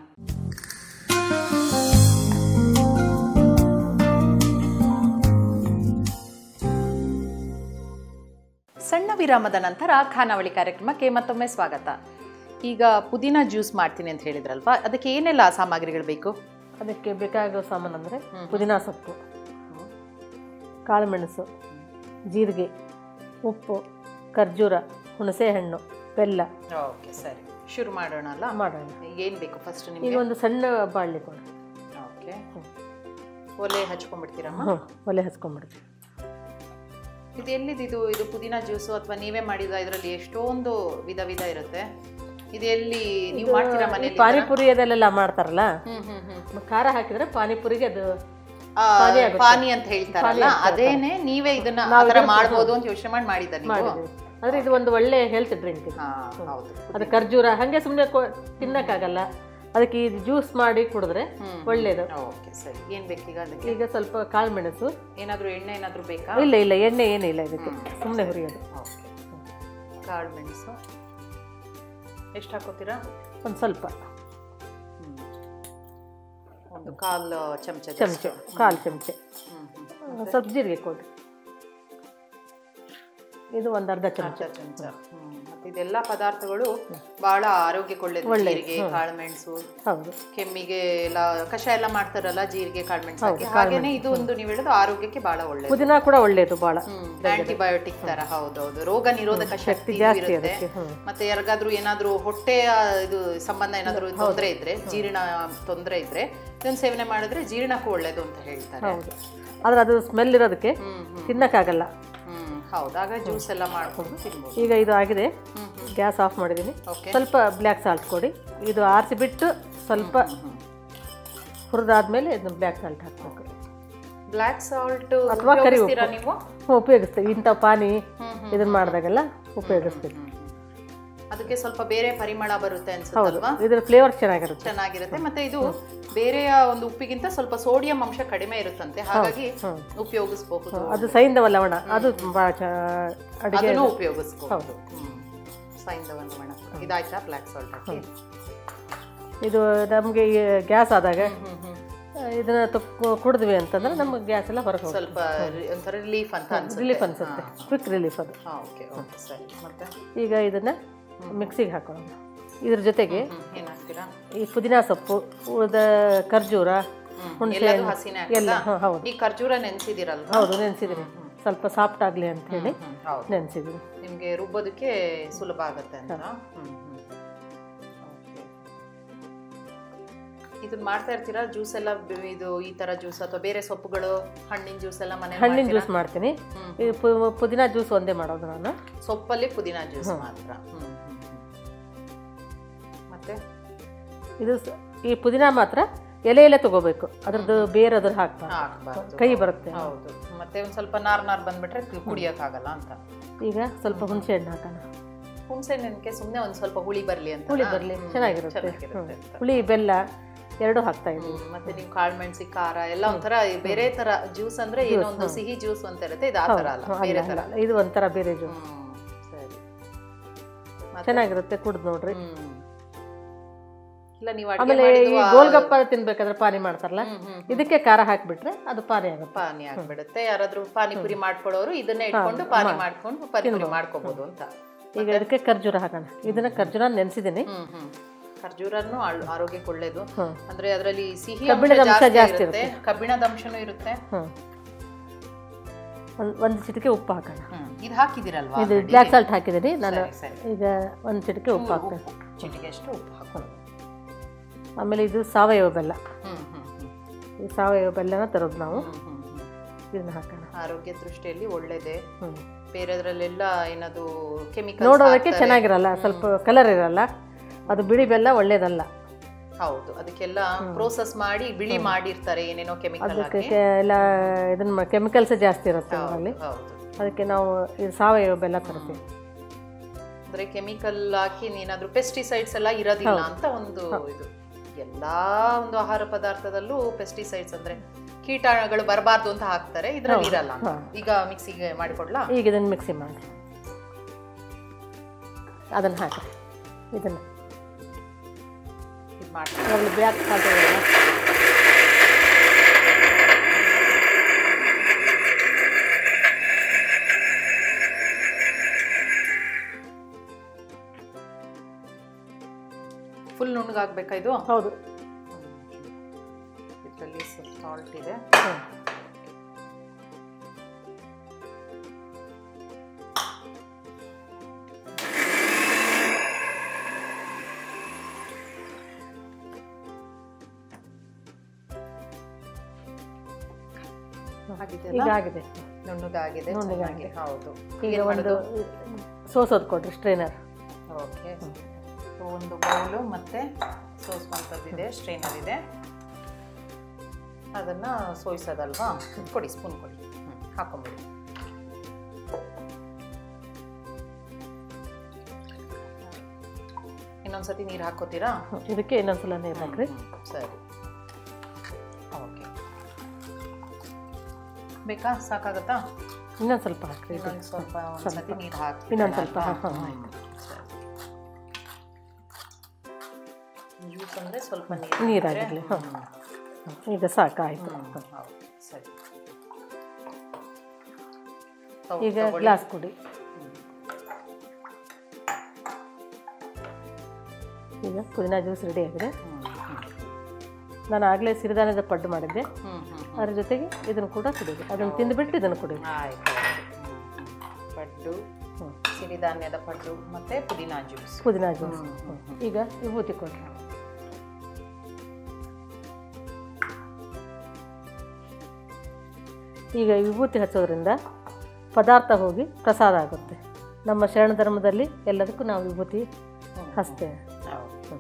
ಸಣ್ಣ ವಿರಾಮದ ನಂತರ ಖಾನಾವಳಿ ಕಾರ್ಯಕ್ರಮಕ್ಕೆ ಮತ್ತೊಮ್ಮೆ ಸ್ವಾಗತ ಈಗ ಪುದೀನಾ ಜ್ಯೂಸ್ ಮಾಡ್ತೀನಿ ಅಂತ ಹೇಳಿದ್ರಲ್ವಾ ಅದಕ್ಕೆ ಏನೆಲ್ಲ ಸಾಮಗ್ರಿಗಳು ಬೇಕು ಅದಕ್ಕೆ ಬೇಕಾಗೋ ಸಾಮಾನು ಅಂದರೆ ಪುದೀನಾ ಸೊಪ್ಪು ಕಾಳುಮೆಣಸು ಜೀರಿಗೆ ಉಪ್ಪು ಖರ್ಜೂರ ಹುಣಸೆಹಣ್ಣು ಬೆಲ್ಲ ಓಕೆ ಸರಿ ಶುರು ಮಾಡೋಣ ಅಲ್ಲ ಮಾಡೋಣ ಏನು ಬೇಕು ಫಸ್ಟ್ ಈಗ ನಿಮಗೆ ಒಂದು ಸಣ್ಣ ಬಾಣಲಿ ಕೊಡಿ ಓಕೆ ಒಲೆ ಹಚ್ಕೊಂಡ್ಬಿಡ್ತೀರಮ್ಮ ಹ್ಞೂ ಒಲೆ ಹಚ್ಕೊಂಡ್ಬಿಡ್ತೀವಿ ಇದು ಎಲ್ಲಿದು ಇದು ಇದು ಪುದೀನ ಜ್ಯೂಸು ಅಥವಾ ನೀವೇ ಮಾಡಿದ ಇದರಲ್ಲಿ ಎಷ್ಟೊಂದು ವಿಧ ವಿಧ ಇರುತ್ತೆ ಇದು ಎಲ್ಲಿ ನೀವು ಮಾಡ್ತೀರಾ ಮನೇಲಿ ಪಾನಿಪುರಿ ಅದೆಲ್ಲ ಮಾಡ್ತಾರಲ್ಲ ಹ್ಮ್ ಹ್ಮ್ ಹ್ಮ್ ಖಾರ ಹಾಕಿದ್ರೆ ಪಾನಿಪುರಿಗೆ ಅದು ಆ, ಪಾನಿ ಅಂತ ಹೇಳ್ತಾರಲ್ಲ ಅದೇನೆ ನೀವೇ ಇದನ್ನ ಆತರ ಮಾಡ್ಬೋದು ಅಂತ ಯೋಚನೆ ಮಾಡಿ ಮಾಡಿದ್ದ ನೀವು ಮಾಡಿದ್ವಿ ಅಂದ್ರೆ ಇದು ಒಂದು ಒಳ್ಳೆ ಹೆಲ್ತ್ ಡ್ರಿಂಕ್ ಇದು ಹಾ ಹೌದು ಅದು ಖರ್ಜೂರ ಹಾಗೆ ಸುಮ್ಮನೆ ತಿನ್ನಕ್ಕಾಗಲ್ಲ ಅದಕ್ಕೆ ಇದು ಜ್ಯೂಸ್ ಮಾಡಿ ಕುಡಿದ್ರೆ ಹ್ಮ್. ಒಳ್ಳೇದು ಓಕೆ ಸರಿ ಏನ್ ಬೇಕೀಗ ಅದಕ್ಕೆ ಈಗ ಸ್ವಲ್ಪ ಕಾಳುಮೆಣಸು ಏನಾದ್ರೂ ಎಣ್ಣೆ ಏನಾದ್ರೂ ಬೇಕಾ ಇಲ್ಲ ಇಲ್ಲ ಎಣ್ಣೆ ಏನಿಲ್ಲ ಇದಕ್ಕೆ ಸುಮ್ಮನೆ ಹುರಿಯೋದು ಓಕೆ ಕಾಳು ಮೆಣಸು ಎಷ್ಟು ಹಾಕೋತೀರಾ ಒಂದು ಸ್ವಲ್ಪ ಹ್ಮ್. ಒಂದು ಕಾಲು ಚಮಚ ಚಮಚೆ ಕಾಲು ಚಮಚೆ ಹ್ಮ್ ಹ್ಮ್ ಸ್ವಲ್ಪ ಜೀರಿಗೆ ಕೊಡಿ ಇದು ಒಂದು ಅರ್ಧ ಚಮಚ ಅರ್ಧ ಚಮಚ ಹ್ಮ್. ಮತ್ತೆ ಇದೆಲ್ಲ ಪದಾರ್ಥಗಳು ಬಹಳ ಆರೋಗ್ಯಕ್ಕೆ ಒಳ್ಳೇದು ಜೀರಿಗೆ ಕಾಳುಮೆಣಸು ಹೌದು ಕೆಮ್ಮಿಗೆ ಎಲ್ಲ ಕಷಾಯ ಎಲ್ಲ ಮಾಡ್ತಾರಲ್ಲ ಜೀರಿಗೆ ಕಾಳುಮೆಣಸು ಹಾಕಿ ಹಾಗೇನೆ ಇದು ಒಂದು ನೀವು ಹೇಳೋದು ಆರೋಗ್ಯಕ್ಕೆ ಬಹಳ ಒಳ್ಳೇದು ಪುದೀನ ಕೂಡ ಒಳ್ಳೆಯದು ಭಾಳ ಆಂಟಿಬಯೋಟಿಕ್ ತರ ಹೌದೌದು ರೋಗ ನಿರೋಧಕ ಶಕ್ತಿ ಜಾಸ್ತಿ ಇರುತ್ತೆ ಅದಕ್ಕೆ ಹ್ಞೂ ಮತ್ತೆ ಯಾರಿಗಾದ್ರೂ ಏನಾದ್ರೂ ಹೊಟ್ಟೆಯ ಇದು ಸಂಬಂಧ ಏನಾದ್ರೂ ತೊಂದರೆ ಇದ್ರೆ ಜೀರ್ಣ ತೊಂದರೆ ಇದ್ರೆ ಇದನ್ನ ಸೇವನೆ ಮಾಡಿದ್ರೆ ಜೀರ್ಣಕ್ಕೂ ಒಳ್ಳೇದು ಅಂತ ಹೇಳ್ತಾರೆ ಹೌದು ಆದ್ರೆ ಅದು ಸ್ಮೆಲ್ ಇರೋದಕ್ಕೆ ಹ್ಮ್ ಹ್ಮ್ ತಿನ್ನಕ್ಕಾಗಲ್ಲ ಹ್ಮ್ ಹೌದಾಗ ಜ್ಯೂಸ್ ಎಲ್ಲ ಮಾಡ್ಕೊಂಡು ತಿನ್ಬೋದು ಈಗ ಇದು ಆಗಿದೆ ಹ್ಮ್ ಹ್ಮ್ ಗ್ಯಾಸ್ ಆಫ್ ಮಾಡಿದ್ದೀನಿ ಓಕೆ ಸ್ವಲ್ಪ ಬ್ಲ್ಯಾಕ್ ಸಾಲ್ಟ್ ಕೊಡಿ ಇದು ಆರಿಸಿಬಿಟ್ಟು ಸ್ವಲ್ಪ ಹುರಿದಾದ್ಮೇಲೆ ಇದನ್ನ ಬ್ಲ್ಯಾಕ್ ಸಾಲ್ಟ್ ಹಾಕ್ಬೇಕು ಬ್ಲ್ಯಾಕ್ ಸಾಲ್ಟ್ ಅಥವಾ ಕರಿ ಉಪ್ಪು. ಉಪಯೋಗಿಸ್ತೀರಾ ನೀವು ಹ್ಞೂ ಉಪಯೋಗಿಸ್ತೀವಿ ಇಂಥ ಪಾನಿ ಹ್ಮ್ ಹ್ಮ್ ಇದನ್ನ ಮಾಡಿದಾಗೆಲ್ಲ ಉಪಯೋಗಿಸ್ತೀವಿ ಹ್ಮ್, ಹ್ಮ್. ಅದಕ್ಕೆ ಸ್ವಲ್ಪ ಬೇರೆ ಪರಿಮಳ ಬರುತ್ತೆ ಅನ್ಸುತ್ತಲ್ವಾ ಇದ್ರ ಫ್ಲೇವರ್ ಚೆನ್ನಾಗಿರುತ್ತೆ ಚೆನ್ನಾಗಿರುತ್ತೆ ಮತ್ತೆ ಇದು ಬೇರೆಯ ಒಂದು ಉಪ್ಪಿಗಿಂತ ಸ್ವಲ್ಪ ಸೋಡಿಯಂ ಅಂಶ ಕಡಿಮೆ ಇರುತ್ತಂತೆ ಹಾಗಾಗಿ ಉಪಯೋಗಿಸಬಹುದು ಅದು ಸೈಂಧವ ಲವಣ ಅದು ಭಾಳ ಚ ಅಡುಗೆ ಅದನ್ನು ಉಪಯೋಗಿಸಬಹುದು ಹೌದು. ಸೈಂಧವ ಲವಣ ಇದಾಯ್ತಾ ಬ್ಲ್ಯಾಕ್ ಸಾಲ್ಟ್ ಹಾಕಿ ಇದು ನಮಗೆ ಗ್ಯಾಸ್ ಆದಾಗ ಹ್ಮ್ ಹ್ಮ್ ಇದನ್ನ ತುಪ್ಪ ಕುಡಿದ್ವಿ ಅಂತಂದ್ರೆ ನಮಗೆ ಗ್ಯಾಸ್ ಎಲ್ಲ ಹೊರಗೆ ಹೋಗುತ್ತೆ ಸ್ವಲ್ಪ ರಿ- ಒಂಥರ ರಿಲೀಫ್ ಅಂತ ಅನ್ಸುತ್ತೆ ರಿಲೀಫ್ ಅನಿಸುತ್ತೆ ಕ್ವಿಕ್ ರಿಲೀಫ್ ಅದು ಹಾಂ ಓಕೆ ಓಕೆ ಸರಿ ಮತ್ತೆ ಈಗ ಇದನ್ನ ಮಿಕ್ಸಿಗೆ ಹಾಕೊಳ್ಳೋಣ ಇದ್ರ ಜೊತೆಗೆ ಹ್ಮ್, ಏನ್ ಹಾಕ್ತೀರಾ ಈ ಪುದೀನ ಸೊಪ್ಪು ಉಳಿದ ಖರ್ಜೂರ ಹುಣಸೆ ಎಲ್ಲದೂ ಹಣ್ಣು, ಹಸಿನೇ ಎಲ್ಲ ಹಾಕಲ್ಲ ಹಾಂ ಹೌದು ಈ ಖರ್ಜೂರ ನೆನ್ಸಿದಿರಲ್ವಾ ಹೌದು ನೆನೆಸಿದ್ದೀನಿ ಸ್ವಲ್ಪ ಸಾಫ್ಟ್ ಆಗಲಿ ಅಂತ ಹೇಳಿ ಹ್ಮ್, ಹೌದು ನೆನೆಸಿದ್ದೀನಿ ನಿಮ್ಗೆ ರುಬ್ಬೋದಕ್ಕೆ ಸುಲಭ ಆಗುತ್ತೆ ಅಂತ ಹ್ಮ್, ಹ್ಮ್. Okay. ಇದನ್ನ ಮಾಡ್ತಾ ಇರ್ತೀರಾ ಜ್ಯೂಸ್ ಎಲ್ಲ ಬೆ- ಇದು ಈ ತರ ಜ್ಯೂಸ್ ಅಥವಾ ಬೇರೆ ಸೊಪ್ಪುಗಳು ಹಣ್ಣಿನ ಜ್ಯೂಸ್ ಎಲ್ಲ ಮನೆ ಹಣ್ಣಿನ ಜ್ಯೂಸ್ ಮಾಡ್ತೀನಿ ಈ ಪು- ಪುದೀನ ಜ್ಯೂಸ್ ಒಂದೇ ಮಾಡೋದು ನಾನು ಸೊಪ್ಪಲ್ಲಿ ಪುದೀನ ಜ್ಯೂಸ್ ಮಾತ್ರ ಹ್ಮ್, ಹ್ಮ್, ಹ್ಮ್. ಮತ್ತೆ ಇದು ಸ- ಈ ಪುದೀನ ಮಾತ್ರ ಎಲೆ ಎಲೆ ತಗೋಬೇಕು ಅದ್ರದ್ದು ಬೇರೆ ಅದ್ರ ಹಾಕ್ಬಾರ್ದು ಹಾಕ್ಬಾರ್ದು ಕೈ ಬರುತ್ತೆ ಹೌದು ಮತ್ತೆ ಒಂದ್ ಸ್ವಲ್ಪ ನಾರ್ ನಾರ್ ಬಂದ್ಬಿಟ್ರೆ ಕುಡಿಯಕ್ಕಾಗಲ್ಲ ಅಂತ ಈಗ ಸ್ವಲ್ಪ ಹುಣಸೆ ಹಣ್ಣು ಹಾಕೋಣ ಹುಣಸೆ ನೆನಕೆ ಸುಮ್ನೆ ಒಂದ್ ಸ್ವಲ್ಪ ಹುಳಿ ಬರ್ಲಿ ಅಂತ ಹುಳಿ ಬರಲಿ ಚೆನ್ನಾಗಿರುತ್ತೆ ಚೆನ್ನಾಗಿರುತ್ತೆ ಹ್ಮ್. ಅಂತ. ಹುಳಿ ಬೆಲ್ಲ ಎರಡು ಹಾಕ್ತಾ ಇದ್ದೀವಿ ಹ್ಮ್, ಮತ್ತೆ ನೀವು ಕಾಳು ಮೆಣಸಿ ಖಾರ ಎಲ್ಲ ಒಂಥರ ಬೇರೆ ತರ ಜ್ಯೂಸ್ ಅಂದ್ರೆ ಏನೋ ಒಂದು ಸಿಹಿ ಜ್ಯೂಸ್ ಅಂತ ಇರುತ್ತೆ ಇದು ಆ ತರ ಅಲ್ಲ ಹ್ಮ್, ಬೇರೆ ಅಲ್ಲ, ತರ ಅಲ್ಲ. ಇದು ಒಂಥರ ಬೇರೆ ಜ್ಯೂಸ್ ಹ್ಮ್ ಸರಿ ಮತ್ತೆ? ಚೆನ್ನಾಗಿರುತ್ತೆ ಕುಡ್ದು ನೋಡ್ರಿ ಹ್ಮ್ ಇಲ್ಲ ನೀವು ಅಡ್ಗೆ ಆಮೇಲೆ ಈ ಮಾಡಿದ್ದು ಆ- ಗೋಲ್ಗಪ್ಪ ತಿನ್ಬೇಕಾದ್ರೆ ಪಾನಿ ಮಾಡ್ತಾರಲ್ಲ ಹ್ಮ್, ಹ್ಮ್, ಇದಕ್ಕೆ ಖಾರ ಹಾಕ್ಬಿಟ್ರೆ ಅದು ಪಾನಿ ಆಗುತ್ತೆ ಪಾನಿ ಆಗ್ಬಿಡುತ್ತೆ ಯಾರಾದ್ರೂ ಪಾನಿಪುರಿ ಮಾಡ್ಕೊಡೋರು ಇದನ್ನೇ ಇಟ್ಕೊಂಡು ಪಾನಿ ಮಾಡ್ಕೊಂಡು ಪಾನಿಪುರಿ ಮಾಡ್ಕೋಬಹುದು ಅಂತ ಈಗ ಇದಕ್ಕೆ ಖರ್ಜೂರ ಹಾಕೋಣ ಇದನ್ನ ಖರ್ಜೂರ ನೆನೆಸಿದ್ದೀನಿ ಹ್ಮ್ ಹ್ಮ್ ಖರ್ಜೂರನ್ನು ಆಳ್- ಆರೋಗ್ಯಕ್ಕೆ ಒಳ್ಳೇದು ಹ್ಮ್. ಅಂದ್ರೆ ಅದರಲ್ಲಿ ಸಿಹಿ ಕಬ್ಬಿಣದ ಅಂಶ ಅಂಶ ಜಾಸ್ತಿ ಜಾಸ್ತಿ ಇರುತ್ತೆ ಕಬ್ಬಿಣದ ಅಂಶನೂ ಇರುತ್ತೆ ಹ್ಮ್ ಒಂದು ಒಂದು ಚಿಟಿಕೆ ಉಪ್ಪು ಹಾಕೋಣ ಹ್ಮ್ ಇದು ಹಾಕಿದಿರಲ್ವಾ ಇದು ಬ್ಲ್ಯಾಕ್ ಸಾಲ್ಟ್ ಹಾಕಿದ್ದೀನಿ ನಾನು ಸರಿ, ಸರಿ. ಈಗ ಒಂದು ಚಿಟಿಕೆ ಉಪ್ಪು ಹಾಕ್ತೇನೆ ಚಿಟಿಗೆ ಅಷ್ಟು ಉಪ್ಪು ಹಾಕೊಂಡು ಆಮೇಲೆ ಇದು ಸಾವಯವ ಬೆಲ್ಲ ಹ್ಮ್ ಹ್ಮ್ ಹ್ಮ್ ಈ ಸಾವಯವ ಬೆಲ್ಲನ ತರೋದು ನಾವು ಹ್ಮ್ ಹ್ಮ್ ಹ್ಮ್ ಇದನ್ನ ಹಾಕೋಣ ಆರೋಗ್ಯ ದೃಷ್ಟಿಯಲ್ಲಿ ಒಳ್ಳೇದೇ ಹ್ಮ್ ಬೇರೆದ್ರಲ್ಲೆಲ್ಲ ಏನದು ಕೆಮಿಕಲ್ ನೋಡೋದಕ್ಕೆ ಚೆನ್ನಾಗಿರಲ್ಲ ಸ್ವಲ್ಪ ಕಲರ್ ಇರಲ್ಲ ಅದು ಬಿಳಿ ಬೆಲ್ಲ ಒಳ್ಳೇದಲ್ಲ ಹೌದು ಅದಕ್ಕೆಲ್ಲ ಪ್ರೋಸೆಸ್ ಮಾಡಿ ಬಿಳಿ ಮಾಡಿರ್ತಾರೆ ಏನೇನೋ ಕೆಮಿಕಲ್ ಅದಕ್ಕೆ ಹಾಕಿ ಕೆ- ಎಲ್ಲ ಇದನ್ನ ಕೆಮಿಕಲ್ಸ್ ಜಾಸ್ತಿ ಇರುತ್ತೆ ಅದರಲ್ಲಿ ಹೌದು ಅದಕ್ಕೆ ನಾವು ಇದು ಸಾವಯವ ಬೆಲ್ಲ ತರ್ತೀವಿ ಅಂದ್ರೆ ಕೆಮಿಕಲ್ ಹಾಕಿ ಏನಾದ್ರೂ ಪೆಸ್ಟಿಸೈಡ್ಸ್ ಎಲ್ಲ ಇರೋದಿಲ್ಲ ಅಂತ ಒಂದು ಇದು ಎಲ್ಲಾ ಒಂದು ಆಹಾರ ಪದಾರ್ಥದಲ್ಲೂ ಪೆಸ್ಟಿಸೈಡ್ಸ್ ಅಂದ್ರೆ ಕೀಟಾಣುಗಳು ಬರಬಾರ್ದು ಅಂತ ಹಾಕ್ತಾರೆ ಇದ್ರಲ್ಲಿ ಇರಲ್ಲ ಅಂತ. ಈಗ ಮಿಕ್ಸಿಗೆ ಮಾಡಿಕೊಡ್ಲಾ ಈಗ ಇದನ್ನು ಮಿಕ್ಸಿ ಮಾಡಿ ಅದನ್ನು ಹಾಕಿ ಇದನ್ನು ಇದು ಮಾಡಿ ಅದರಲ್ಲಿ ಬ್ಲ್ಯಾಕ್ ಸಾಲ್ಟ್ ಫುಲ್ ನುಣ್ಣಗಾಗ್ಬೇಕಾ ಇದು ಹೌದು ಇದರಲ್ಲಿ ಸ್ವಲ್ಪ ಸಾಲ್ಟ್ ಇದೆ ಹ್ಮ್. ಆಗಿದೆ ಈಗ ಆಗಿದೆ ನುಣ್ಣಗಾಗಿದೆ ನುಣ್ಣಗಾಗಿದೆ. ಚೆನ್ನಾಗಿ ಹೌದು ಈಗ ಒಂದು ಸೋಸೋದು ಕೊಡ್ರಿ ಸ್ಟ್ರೈನರ್ ಓಕೆ ಒಂದು ಬೌಲು ಮತ್ತೆ ಸೋಸುವಂಥದ್ದಿದೆ ಸ್ಟ್ರೈನರ್ ಇದೆ ಅದನ್ನ ಸೋಯಿಸೋದಲ್ವಾ ಕೊಡಿ ಸ್ಪೂನ್ ಕೊಡಿ ಹ್ಮ್, ಹಾಕೊಂಬಿಡಿ ಇನ್ನೊಂದ್ಸತಿ ನೀರು ಹಾಕೋತೀರಾ ಇದಕ್ಕೆ ಇನ್ನೊಂದ್ಸಲ ನೀರು ಹಾಕ್ರಿ ಹ್ಮ್, ಸರಿ ಓಕೆ ಬೇಕಾ ಸಾಕಾಗತ್ತಾ ಇನ್ನೊಂದು ಸ್ವಲ್ಪ ಹಾಕ್ರಿ ಇದು. ಇನ್ನೊಂದು ಸ್ವಲ್ಪ ಒಂದ್ಸತಿ ನೀರು ಹಾಕಿ ಇನ್ನೊಂದು ಸ್ವಲ್ಪ, ಹಾ, ಹಾ, ಜ್ಯೂಸ್ ಅಂದರೆ ಸ್ವಲ್ಪ ನೀರು ನೀರಾಗಿರಲಿ ಹಾಂ ಈಗ ಸಾಕಾಯಿತು ಹೌದು ಸರಿ ಈಗ ಗ್ಲಾಸ್ ಕುಡಿ ಈಗ ಪುದೀನ ಜ್ಯೂಸ್ ರೆಡಿ ಆಗಿದೆ ನಾನು ಆಗಲೇ ಸಿರಿಧಾನ್ಯದ ಪಡ್ಡು ಮಾಡಿದ್ದೆ ಹ್ಞೂ ಹ್ಞೂ ಅದ್ರ ಜೊತೆಗೆ ಇದನ್ನು ಕೂಡ ಕುಡಿದೆ ಅದನ್ನು ತಿಂದುಬಿಟ್ಟು ಇದನ್ನು ಕುಡಿದೆ ಆಯ್ತು ಪಡ್ಡು ಹ್ಮ್. ಸಿರಿಧಾನ್ಯದ ಪಡ್ಡು ಮತ್ತೆ ಪುದೀನಾ ಜ್ಯೂಸ್ ಪುದೀನ ಜ್ಯೂಸ್ ಈಗ ವಿಭೂತಿ ಕೊಡ್ರಿ ಈಗ ವಿಭೂತಿ ಹಚ್ಚೋದ್ರಿಂದ ಪದಾರ್ಥ ಹೋಗಿ ಪ್ರಸಾದ ಆಗುತ್ತೆ ನಮ್ಮ ಶರಣ ಧರ್ಮದಲ್ಲಿ ಎಲ್ಲದಕ್ಕೂ ನಾವು ವಿಭೂತಿ ಹಚ್ತೇವೆ ಹೌದು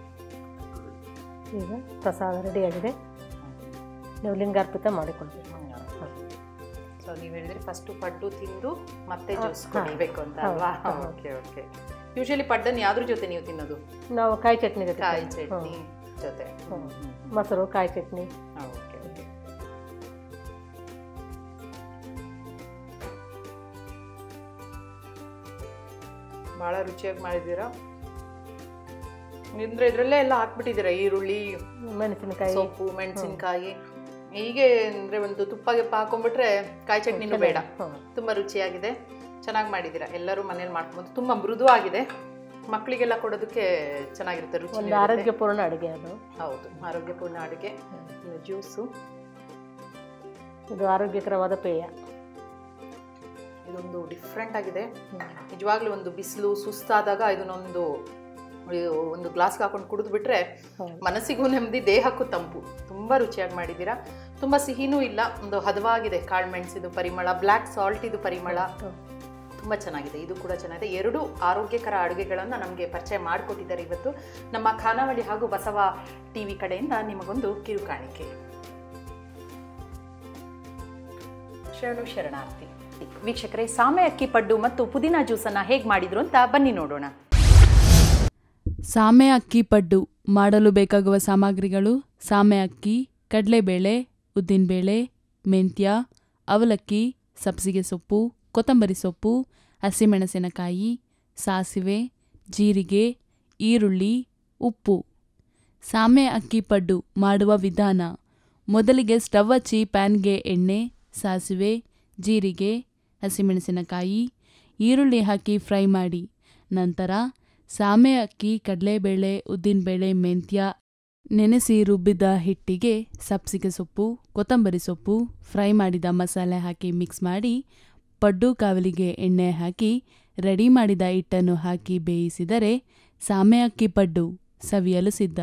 ಈಗ ಪ್ರಸಾದ ರೆಡಿಯಾಗಿದೆ ನೀವು ಲಿಂಗಾರ್ಪಿತ ಮಾಡಿಕೊಳ್ಬೇಕು ಸೊ ನೀವು ಹೇಳಿದ್ರೆ ಫಸ್ಟು ಪಡ್ಡು ತಿಂದು ಮತ್ತೆ ಜ್ಯೂಸ್ ಕುಡಿಬೇಕು ಅಂತ ಅಲ್ವಾ ಓಕೆ ಓಕೆ ಯೂಶಲಿ ಪಡ್ಡನ್ನು ಯಾವ್ದ್ರ ಜೊತೆ ನೀವು ತಿನ್ನೋದು ನಾವು ಕಾಯಿ ಚಟ್ನಿ ಜೊತೆ ಕಾಯಿ ಚಟ್ನಿ ಜೊತೆ ಮೊಸರು ಕಾಯಿ ಚಟ್ನಿ ಓಕೆ ಓಕೆ ಭಾಳ ರುಚಿಯಾಗಿ ಮಾಡಿದ್ದೀರಾ ಅಂದ್ರೆ ಇದ್ರಲ್ಲೇ ಎಲ್ಲ ಹಾಕ್ಬಿಟ್ಟಿದ್ದೀರಾ ಈರುಳ್ಳಿ ಮೆಣಸಿನಕಾಯಿ ಸೊಪ್ಪು ಮೆಣಸಿನಕಾಯಿ ಹೀಗೆ ಅಂದ್ರೆ ಒಂದು ತುಪ್ಪ ಗಿಪ್ಪ ಹಾಕೊಂಡ್ಬಿಟ್ರೆ ಕಾಯಿ ಚಟ್ನಿನೂ ಬೇಡ ಹ್ಮ್. ತುಂಬಾ ರುಚಿಯಾಗಿದೆ ಚೆನ್ನಾಗಿ ಮಾಡಿದ್ದೀರಾ ಎಲ್ಲರೂ ಮನೇಲಿ ಮಾಡ್ಕೊಂಡು ತುಂಬಾ ಮೃದು ಆಗಿದೆ ಮಕ್ಕಳಿಗೆಲ್ಲ ಕೊಡೋದಕ್ಕೆ ಚೆನ್ನಾಗಿರುತ್ತೆ ರುಚಿ ಒಂದು ಆರೋಗ್ಯಪೂರ್ಣ ಅಡುಗೆ ಅದು ಹೌದು ಆರೋಗ್ಯಪೂರ್ಣ ಅಡುಗೆ ಜ್ಯೂಸು ಇದು ಆರೋಗ್ಯಕರವಾದ ಪೇಯ ಇದೊಂದು ಡಿಫ್ರೆಂಟ್ ಆಗಿದೆ ನಿಜವಾಗ್ಲೂ ಒಂದು ಬಿಸಿಲು ಸುಸ್ತಾದಾಗ ಇದನ್ನೊಂದು ಇದು ಒಂದು ಗ್ಲಾಸ್ಗೆ ಹಾಕೊಂಡು ಕುಡಿದು ಬಿಟ್ರೆ ಹೌದು. ಮನಸ್ಸಿಗೂ ನೆಮ್ಮದಿ ದೇಹಕ್ಕೂ ತಂಪು ತುಂಬಾ ರುಚಿಯಾಗಿ ಮಾಡಿದ್ದೀರಾ ತುಂಬಾ ಸಿಹಿನೂ ಇಲ್ಲ ಒಂದು ಹದವಾಗಿದೆ ಕಾಳು ಮೆಣಸಿದು ಪರಿಮಳ ಬ್ಲ್ಯಾಕ್ ಸಾಲ್ಟ್ ಇದು ಪರಿಮಳ ತುಂಬ ಚೆನ್ನಾಗಿದೆ ಇದು ಕೂಡ ಚೆನ್ನಾಗಿದೆ ಎರಡು ಆರೋಗ್ಯಕರ ಅಡುಗೆಗಳನ್ನು ನಮಗೆ ಪರಿಚಯ ಮಾಡಿಕೊಟ್ಟಿದ್ದಾರೆ ಇವತ್ತು ನಮ್ಮ ಖಾನಾವಳಿ ಹಾಗೂ ಬಸವ ಟಿ ವಿ ಕಡೆಯಿಂದ ನಿಮಗೊಂದು ಕಿರುಕಾಣಿಕೆ ಶರಣು ಶರಣಾರ್ಥಿ ವೀಕ್ಷಕರೇ ಸಾಮೆ ಅಕ್ಕಿ ಪಡ್ಡು ಮತ್ತು ಪುದೀನ ಜ್ಯೂಸನ್ನು ಹೇಗೆ ಮಾಡಿದ್ರು ಅಂತ ಬನ್ನಿ ನೋಡೋಣ ಸಾಮೆ ಅಕ್ಕಿ ಪಡ್ಡು ಮಾಡಲು ಬೇಕಾಗುವ ಸಾಮಗ್ರಿಗಳು ಸಾಮೆ ಅಕ್ಕಿ ಕಡಲೆಬೇಳೆ ಉದ್ದಿನಬೇಳೆ ಮೆಂತ್ಯ ಅವಲಕ್ಕಿ ಸಬ್ಸಿಗೆ ಸೊಪ್ಪು ಕೊತ್ತಂಬರಿ ಸೊಪ್ಪು ಹಸಿಮೆಣಸಿನಕಾಯಿ ಸಾಸಿವೆ ಜೀರಿಗೆ ಈರುಳ್ಳಿ ಉಪ್ಪು ಸಾಮೆ ಅಕ್ಕಿ ಪಡ್ಡು ಮಾಡುವ ವಿಧಾನ ಮೊದಲಿಗೆ ಸ್ಟವ್ ಹಚ್ಚಿ ಪ್ಯಾನ್ಗೆ ಎಣ್ಣೆ ಸಾಸಿವೆ ಜೀರಿಗೆ ಹಸಿಮೆಣಸಿನಕಾಯಿ ಈರುಳ್ಳಿ ಹಾಕಿ ಫ್ರೈ ಮಾಡಿ ನಂತರ ಸಾಮೆ ಅಕ್ಕಿ ಕಡಲೆಬೇಳೆ ಉದ್ದಿನಬೇಳೆ ಮೆಂತ್ಯ ನೆನೆಸಿ ರುಬ್ಬಿದ ಹಿಟ್ಟಿಗೆ ಸಬ್ಸಿಗೆ ಸೊಪ್ಪು ಕೊತ್ತಂಬರಿ ಸೊಪ್ಪು ಫ್ರೈ ಮಾಡಿದ ಮಸಾಲೆ ಹಾಕಿ ಮಿಕ್ಸ್ ಮಾಡಿ ಪಡ್ಡು ಕಾವಲಿಗೆ ಎಣ್ಣೆ ಹಾಕಿ ರೆಡಿ ಮಾಡಿದ ಹಿಟ್ಟನ್ನು ಹಾಕಿ ಬೇಯಿಸಿದರೆ ಸಾಮೆ ಅಕ್ಕಿ ಪಡ್ಡು ಸವಿಯಲು ಸಿದ್ಧ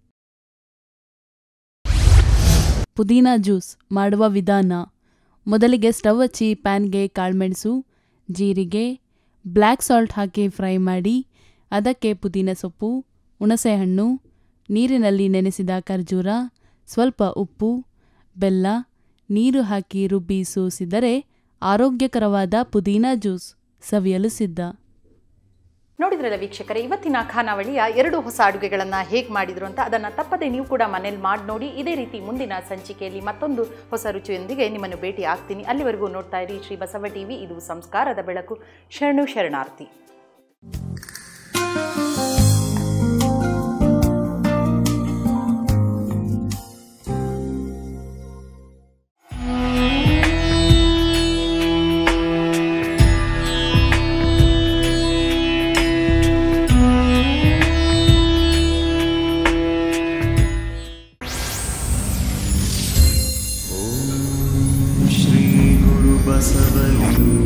ಪುದೀನ ಜ್ಯೂಸ್ ಮಾಡುವ ವಿಧಾನ ಮೊದಲಿಗೆ ಸ್ಟವ್ ಹಚ್ಚಿ ಪ್ಯಾನ್ಗೆ ಕಾಳುಮೆಣಸು ಜೀರಿಗೆ ಬ್ಲ್ಯಾಕ್ ಸಾಲ್ಟ್ ಹಾಕಿ ಫ್ರೈ ಮಾಡಿ ಅದಕ್ಕೆ ಪುದೀನ ಸೊಪ್ಪು ಹುಣಸೆಹಣ್ಣು ನೀರಿನಲ್ಲಿ ನೆನೆಸಿದ ಖರ್ಜೂರ ಸ್ವಲ್ಪ ಉಪ್ಪು ಬೆಲ್ಲ ನೀರು ಹಾಕಿ ರುಬ್ಬಿ ಸೋಸಿದರೆ ಆರೋಗ್ಯಕರವಾದ ಪುದೀನ ಜ್ಯೂಸ್ ಸವಿಯಲು ಸಿದ್ಧ ನೋಡಿದ್ರಲ್ಲ ವೀಕ್ಷಕರೇ ಇವತ್ತಿನ ಖಾನಾವಳಿಯ ಎರಡು ಹೊಸ ಅಡುಗೆಗಳನ್ನು ಹೇಗೆ ಮಾಡಿದ್ರು ಅಂತ ಅದನ್ನು ತಪ್ಪದೆ ನೀವು ಕೂಡ ಮನೇಲಿ ಮಾಡಿ ನೋಡಿ ಇದೇ ರೀತಿ ಮುಂದಿನ ಸಂಚಿಕೆಯಲ್ಲಿ ಮತ್ತೊಂದು ಹೊಸ ರುಚಿಯೊಂದಿಗೆ ನಿಮ್ಮನ್ನು ಭೇಟಿ ಆಗ್ತೀನಿ ಅಲ್ಲಿವರೆಗೂ ನೋಡ್ತಾ ಇರಿ ಶ್ರೀ ಬಸವ ಟಿವಿ ಇದು ಸಂಸ್ಕಾರದ ಬೆಳಕು ಶರಣು ಶರಣಾರ್ಥಿ श्रीगुरुबसवलिङ्ग